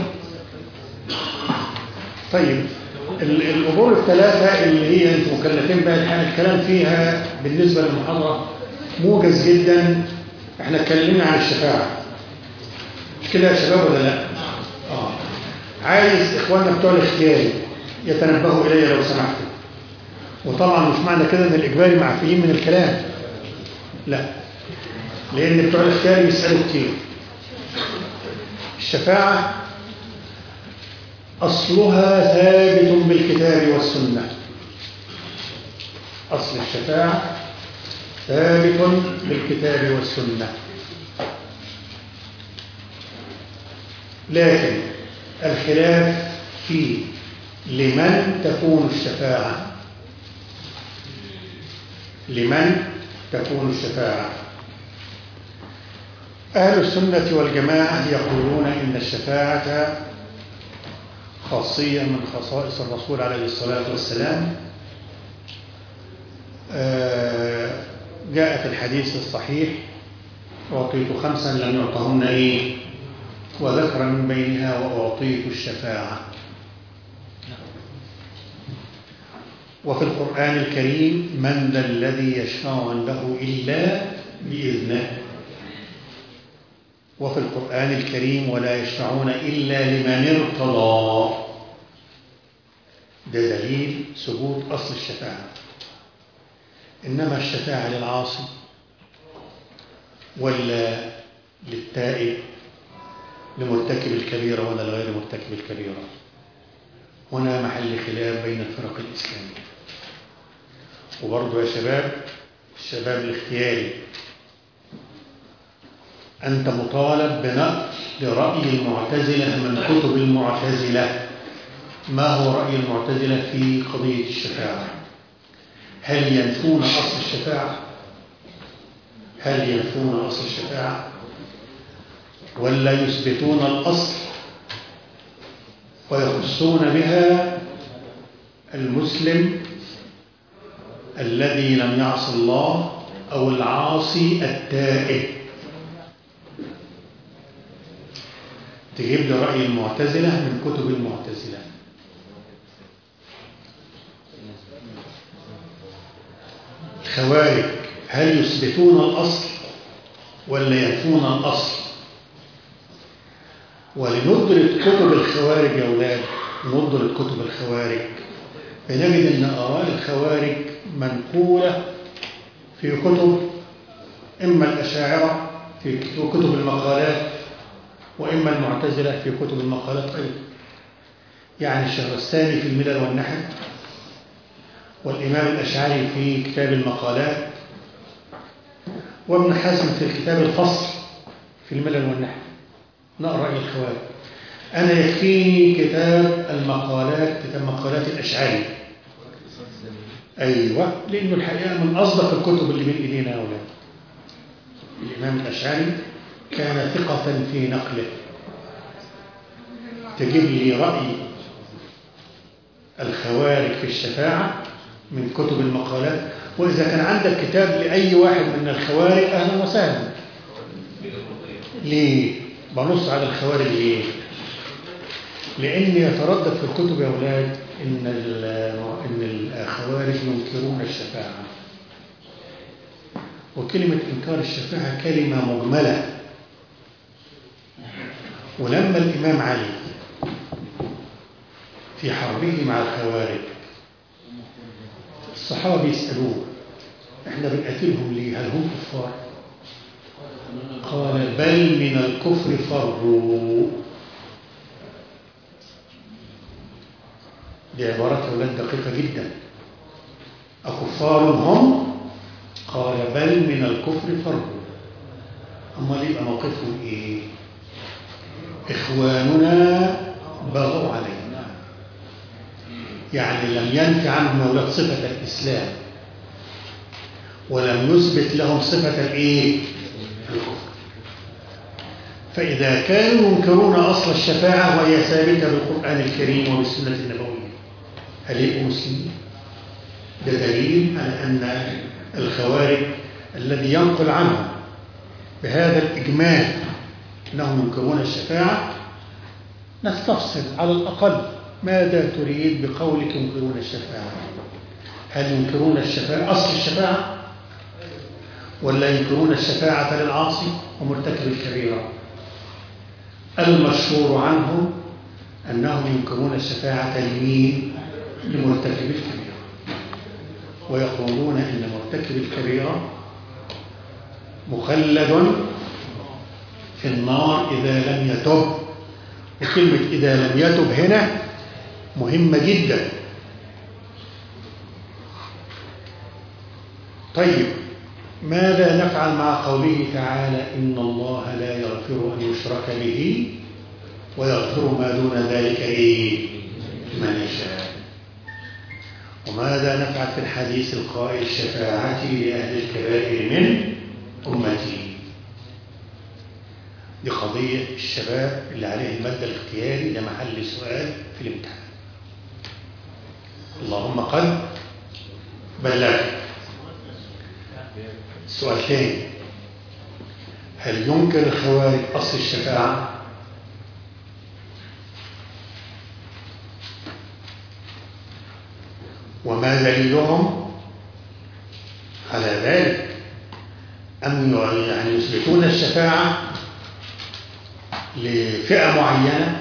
طيب ال- الأمور الثلاثة اللي هي أنتم مكلفين بها الحين الكلام فيها بالنسبة للمحاضرة موجز جدا احنا اتكلمنا عن الشفاعة مش كده يا شباب ولا لا؟ آه. عايز إخواننا بتوع الاختياري يتنبهوا إلي لو سمحتوا وطبعا مش معنى كده ان الإجباري معفيين من الكلام لا لأن بتوع الاختيار بيسألوا كتير الشفاعة أصلها ثابت بالكتاب والسنة أصل الشفاعة ثابت بالكتاب والسنة لكن الخلاف في لمن تكون الشفاعة لمن تكون الشفاعة أهل السنة والجماعة يقولون إن الشفاعة خاصية من خصائص الرسول عليه الصلاة والسلام آه، جاء في الحديث الصحيح أعطيت خمسا لم يعطهن إيه وذكر من بينها وأعطيت الشفاعة وفي القرآن الكريم من ذا الذي يشفع عنده إلا بإذنه وفي القرآن الكريم ولا يشفعون إلا لمن ارتضى ده دليل ثبوت أصل الشفاعة إنما الشفاعة للعاصي ولا للتائب لمرتكب الكبيرة ولا لغير مرتكب الكبيرة هنا محل خلاف بين الفرق الإسلامية وبرضه يا شباب الشباب الاختياري أنت مطالب بنقل لرأي المعتزلة من كتب المعتزلة ما هو رأي المعتزلة في قضية الشفاعة هل ينفون أصل الشفاعة هل ينفون أصل الشفاعة ولا يثبتون الأصل ويخصون بها المسلم الذي لم يعص الله أو العاصي التائب تجيب لي رأي المعتزلة من كتب المعتزلة الخوارج هل يثبتون الأصل ولا ينفون الأصل ولندرك كتب الخوارج يا أولاد ندرك كتب الخوارج فنجد أن آراء الخوارج منقولة في كتب إما الأشاعرة في كتب المقالات وإما المعتزلة في كتب المقالات أيضا يعني الشهرستاني في الملل والنحل والإمام الأشعري في كتاب المقالات وابن حزم في الكتاب الفصل في الملل والنحل نقرأ رأي الخوارج أنا يكفيني كتاب المقالات كتاب مقالات الأشعري أيوة لأنه الحقيقة من أصدق الكتب اللي بين إيدينا يا أولاد الإمام الأشعري كان ثقة في نقله تجيب لي رأي الخوارج في الشفاعة من كتب المقالات وإذا كان عندك كتاب لأي واحد من الخوارج أهلا وسهلا ليه؟ بنص على الخوارج ليه؟ لأن يتردد في الكتب يا أولاد إن إن الخوارج ينكرون الشفاعة وكلمة إنكار الشفاعة كلمة مجملة ولما الإمام علي في حربه مع الخوارج الصحابة بيسألوه احنا بنقاتلهم ليه هل هم كفار قال بل من الكفر فروا دي عبارات يا أولاد دقيقة جدا أكفار هم قال بل من الكفر فروا أما يبقى موقفهم إيه إخواننا بغوا علينا يعني لم ينفي عنهم أولاد صفة الإسلام ولم يثبت لهم صفة الإيه الكفر فإذا كانوا ينكرون أصل الشفاعة وهي ثابتة بالقرآن الكريم وبالسنة النبوية هل يبقوا مسلمين؟ ده دليل على أن الخوارج الذي ينقل عنهم بهذا الإجمال أنهم ينكرون الشفاعة نستفصل على الأقل ماذا تريد بقولك ينكرون الشفاعة هل ينكرون الشفاعة أصل الشفاعة ولا ينكرون الشفاعة للعاصي ومرتكب الكبيرة المشهور عنهم أنهم ينكرون الشفاعة لمين لمرتكب الكبيرة ويقولون إن مرتكب الكبيرة مخلد في النار إذا لم يتب وكلمة إذا لم يتب هنا مهمة جدا طيب ماذا نفعل مع قوله تعالى إن الله لا يغفر أن يشرك به ويغفر ما دون ذلك إيه من يشاء وماذا نفعل في الحديث القائل شفاعتي لأهل الكبائر من أمتي دي قضية الشباب اللي عليه المادة الاختياري ده محل سؤال في الامتحان اللهم قد بلغ السؤال ثاني هل ينكر الخوارج أصل الشفاعة وما دليلهم على ذلك أم يعني يثبتون الشفاعة لفئة معينة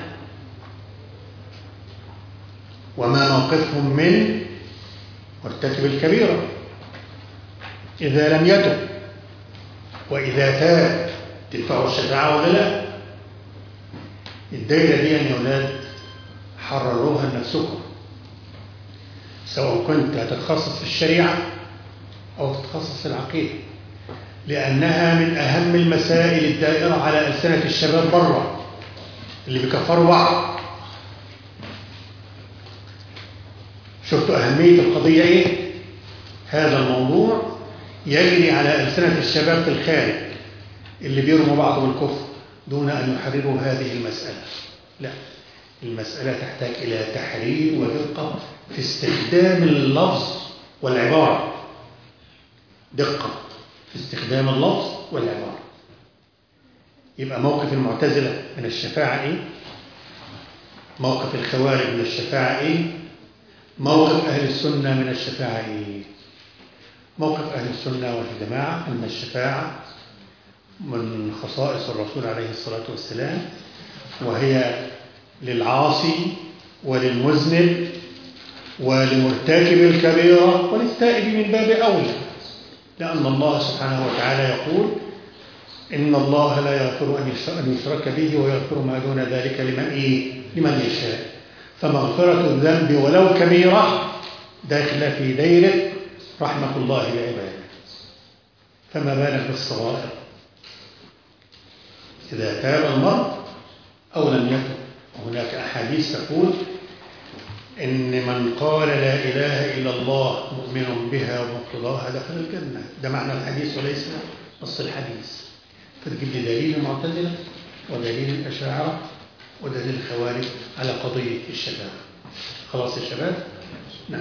وما موقفهم من مرتكب الكبيرة إذا لم يتب وإذا تاب تدفعوا الشفاعة ولا لا الدايرة دي يا أولاد حرروها لنفسكم سواء كنت هتتخصص في الشريعة أو تتخصص في العقيدة لأنها من أهم المسائل الدائرة على ألسنة الشباب بره اللي بيكفروا بعض شفتوا أهمية القضية إيه؟ هذا الموضوع يجري على ألسنة الشباب في الخارج اللي بيرموا بعض بالكفر دون أن يحرروا هذه المسألة لا المسألة تحتاج إلى تحرير ودقة في استخدام اللفظ والعبارة دقة في استخدام اللفظ والعبارة يبقى موقف المعتزلة من الشفاعة إيه؟ موقف الخوارج من الشفاعة إيه؟ موقف أهل السنة من الشفاعة إيه؟ موقف أهل السنة والجماعة أن الشفاعة من خصائص الرسول عليه الصلاة والسلام وهي للعاصي وللمذنب ولمرتكب الكبيرة وللتائب من باب أولى لأن الله سبحانه وتعالى يقول إن الله لا يغفر أن يشرك به ويغفر ما دون ذلك لمن إيه؟ لمن يشاء فمغفرة الذنب ولو كبيرة داخلة في ديرة رحمة الله بعباده فما بالك بالصغائر إذا تاب المرء أو لم يتب هناك أحاديث تقول إن من قال لا إله إلا الله مؤمن بها ومقتضاها دخل الجنة ده معنى الحديث وليس نص الحديث فتجيب لي دليل المعتزلة ودليل الأشاعرة ودليل الخوارج على قضية الشباب خلاص يا شباب نعم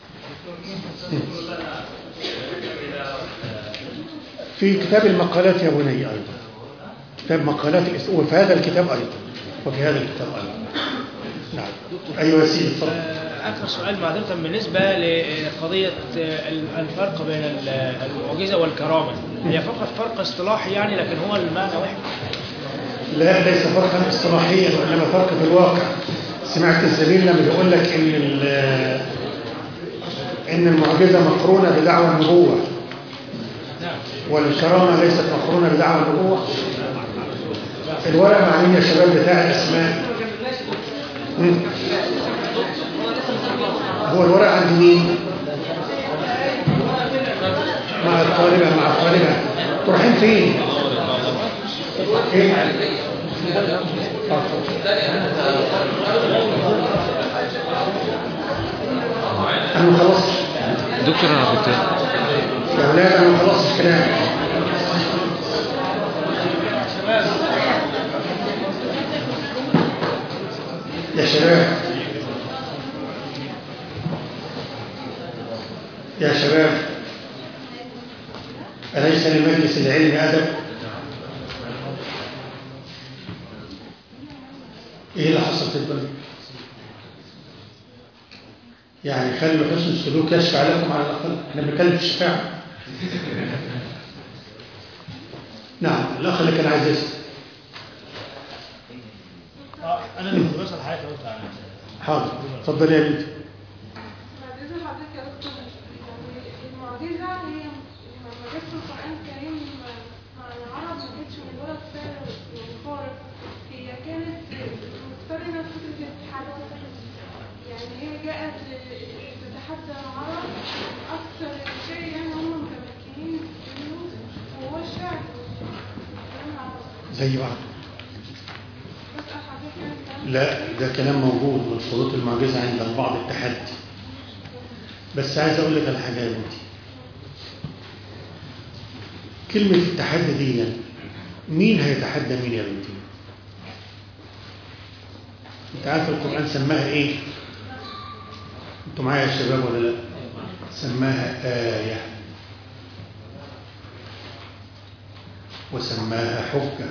في كتاب المقالات يا بني أيضا كتاب مقالات وفي هذا الكتاب أيضا وفي هذا الكتاب أيضا نعم أيوة يا سيدي اتفضل آخر سؤال معذرة بالنسبة لقضية الفرق بين المعجزة والكرامة هي فقط فرق اصطلاحي يعني لكن هو المعنى واحد لا ليس فرقا اصطلاحيا وإنما فرق في الواقع سمعت الزميل لما بيقول لك ان ال- ان المعجزه مقرونه بدعوى النبوه والكرامه ليست مقرونه بدعوى النبوه الورق مع مين يا شباب بتاع الاسماء مم. هو الورق عند مين مع الطالبه مع الطالبه تروحين فين ايه انا ما خلصتش دكتور انا كنت يا ولاد انا ما خلصتش كلام يا شباب يا شباب أليس لمجلس العلم أدب إيه اللي حصل في البلد يعني خلوا حسن السلوك يشفع لكم على الأقل احنا بنتكلم في الشفاعة نعم الأخ اللي كان عايز يسأل انا اللي كنت بسال حضرتك قلت على حاضر اتفضل يا بنتي بعد إذن حضرتك يا دكتور يعني المعجزة هي معجزة القرآن الكريم مع العرب ما كانتش مجرد فعل يعني خارق هي كانت مقترنة بفكرة التحدي يعني هي جاءت ل- تتحدى العرب أكثر شيء يعني هم متمكنين منه وهو الشعر الكلام العربي زي بعض بسأل حضرتك يعني الكلام لا ده كلام موجود من شروط المعجزة عند البعض التحدي بس عايز أقول لك على حاجة يا بنتي كلمة التحدي دي مين هيتحدى مين يا بنتي انت عارف القرآن سماها ايه انتوا معايا يا شباب ولا لا سماها آية وسماها حجة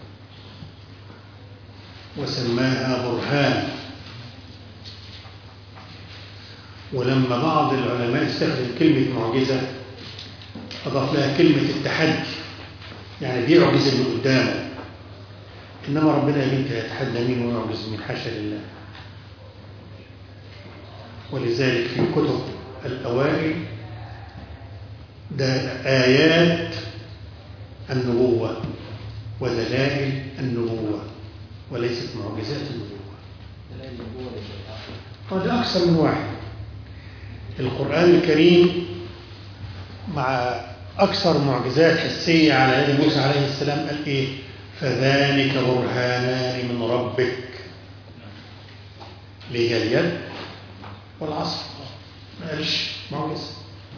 وسماها برهان ولما بعض العلماء استخدم كلمة معجزة أضاف لها كلمة التحدي يعني بيعجز اللي قدامه إنما ربنا يا بنتي يتحدى مين ويعجز مين حاشا لله ولذلك في كتب الأوائل ده آيات النبوة ودلائل النبوة وليست معجزات النبوة هذا أكثر من واحد القرآن الكريم مع أكثر معجزات حسية على يد موسى عليه السلام قال إيه فذلك برهانان من ربك اللي هي اليد والعصر ما قالش معجزة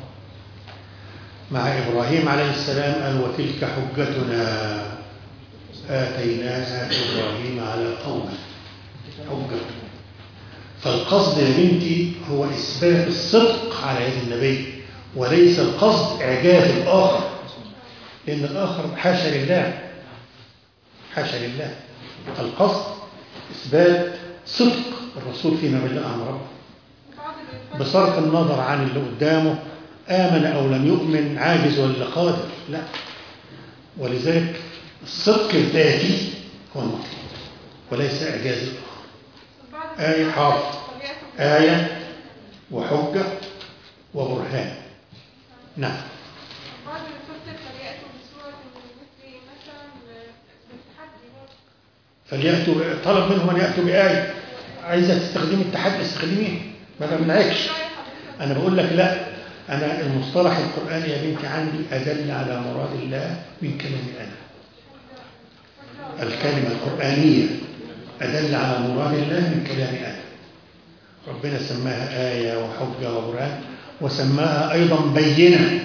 مع إبراهيم عليه السلام قال وتلك حجتنا آتيناها إبراهيم على قومه حجة فالقصد يا بنتي هو إثبات الصدق على يد النبي وليس القصد إعجاز الآخر لأن الآخر حاشا لله حاشا لله القصد إثبات صدق الرسول فيما بلغ عن ربه بصرف النظر عن اللي قدامه آمن أو لم يؤمن عاجز ولا قادر لا ولذلك الصدق الذاتي هو المطلوب وليس إعجاز الآخر آية حافظ آية وحجة وبرهان نعم بعد الفصل فليأتوا بسورة مثل مثلا بالتحدي برضه. فليأتوا طلب منهم أن يأتوا بآية عايزة تستخدمي التحدي استخدميه ما بمنعكش أنا بقول لك لا أنا المصطلح القرآني يا بنتي عندي أدل على مراد الله من كلامي أنا الكلمة القرآنية أدل على مراد الله من كلامي أنا ربنا سماها آية وحجة وبرهان وسماها أيضا بينة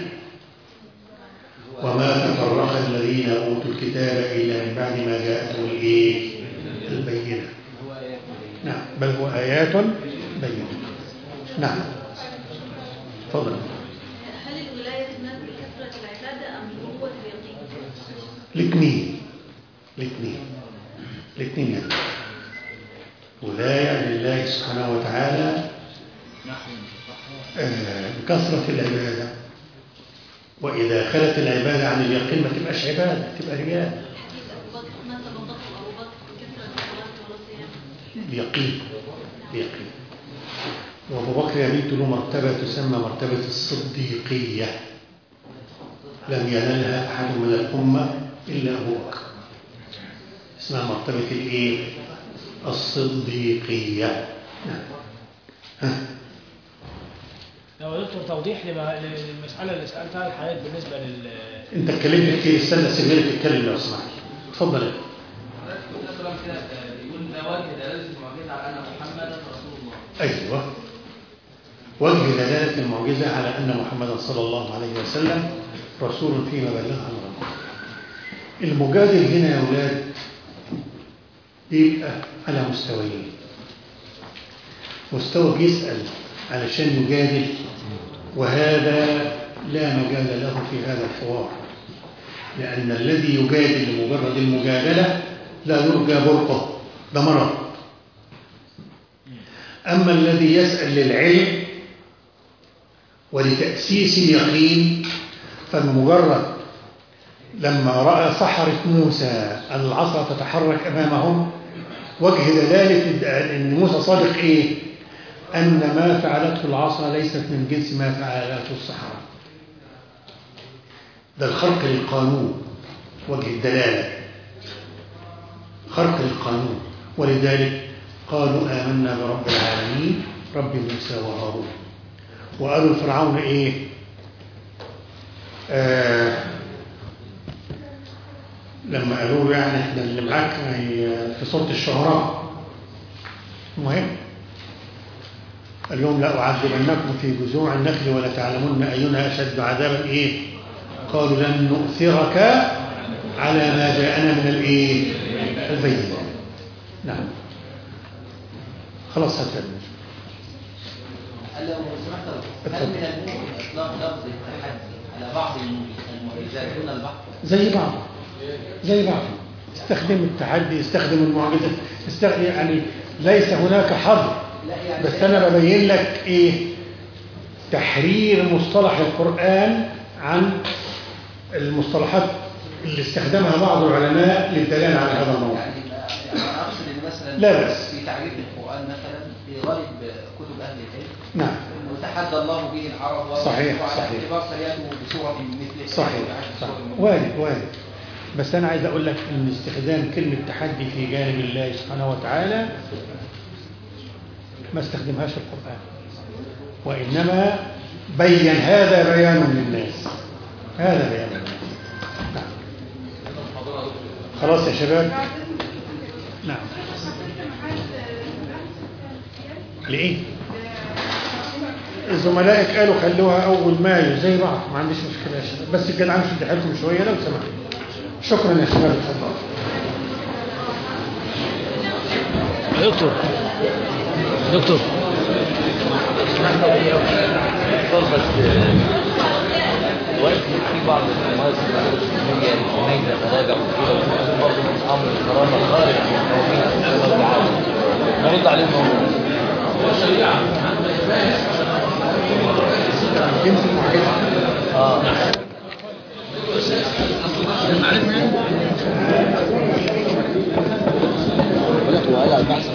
وما تفرق الذين أوتوا الكتاب إلا من بعد ما جاءتهم الإيه؟ البينة نعم بل هو آيات بينة نعم تفضل هل الولاية تنال بكثرة العبادة أم بقوة اليقين؟ الاثنين الاثنين الاثنين يعني ولاية لله سبحانه وتعالى آه، بكثرة العبادة وإذا خلت العبادة عن اليقين ما تبقاش عبادة تبقى رياء أكيد أبو بكر مثل وضع أبو بكر بكثرة الصلاة والصيام اليقين الصديقية وأبو بكر يا بنت له مرتبة تسمى مرتبة الصديقية لم ينلها أحد من الأمة إلا أبو بكر اسمها مرتبة الإيه؟ الصديقية نعم ها لو دكتور توضيح لما- للمسألة اللي سألتها الحضرتك بالنسبة لل أنت اتكلمت كتير استنى سيبني تتكلم لو سمحت اتفضل يا مثلا كده يقول ده وجه دلاله المعجزه على ان محمدا رسول الله أيوة وجه دلالة المعجزة على أن محمدا صلى الله عليه وسلم رسول فيما بلغه عن ربه المجادل هنا يا أولاد يبقى على مستويين مستوى بيسأل علشان يجادل وهذا لا مجال له في هذا الحوار لأن الذي يجادل لمجرد المجادلة لا يرجى برقه ده مرض أما الذي يسأل للعلم ولتأسيس اليقين فالمجرد لما رأى سحرة موسى أن العصا تتحرك أمامهم وجه دلالة أن موسى صادق إيه؟ أن ما فعلته العصا ليست من جنس ما فعلته السحرة ده الخرق للقانون وجه الدلالة خرق للقانون ولذلك قالوا آمنا برب العالمين رب موسى وهارون وقالوا لفرعون إيه آه لما قالوا له يعني احنا اللي معاك هي- في صورة الشعراء المهم قال لهم لا أعذبنكم في جذوع النخل ولا تعلمن أينا أشد عذابا إيه قالوا لن نؤثرك على ما جاءنا من الإيه البينات نعم خلاص هتفهم هل لو سمحت هل من الممكن اطلاق لفظ التحدي على بعض المعجزات دون البعض؟ زي بعض زي بعض استخدم التحدي استخدم المعجزة استخدم يعني ليس هناك حظر بس أنا ببين لك إيه تحرير مصطلح القرآن عن المصطلحات اللي استخدمها بعض العلماء للدلالة على هذا الموضوع يعني انا اقصد ان مثلا لا بأس. في تعريف القران مثلا في غالب كتب اهل العلم نعم انه تحدى الله به العرب و- صحيح، وعلى صحيح. اعتبار فليأتوا بسوره مثله صحيح صح وارد وارد بس أنا عايز أقول لك إن استخدام كلمة تحدي في جانب الله سبحانه وتعالى ما استخدمهاش القرآن وإنما بين هذا بيان للناس هذا بيان للناس نعم. خلاص يا شباب نعم لإيه زملائك قالوا خلوها أول مايو زي بعض ما عنديش مشكلة يا شباب بس الجدعان شد حيلكم شوية لو سمحت شكرا يا شباب اتفضل يا دكتور دكتور دلوقتي في بعض الممارسة الإسلامية المميزة تراجع وكده وخصوصا برضه من أمر الكرامة الخارج من قوانين سبحانه وتعالى نرد عليهم يمسك معجزة اه بقول لك هو قال على البحث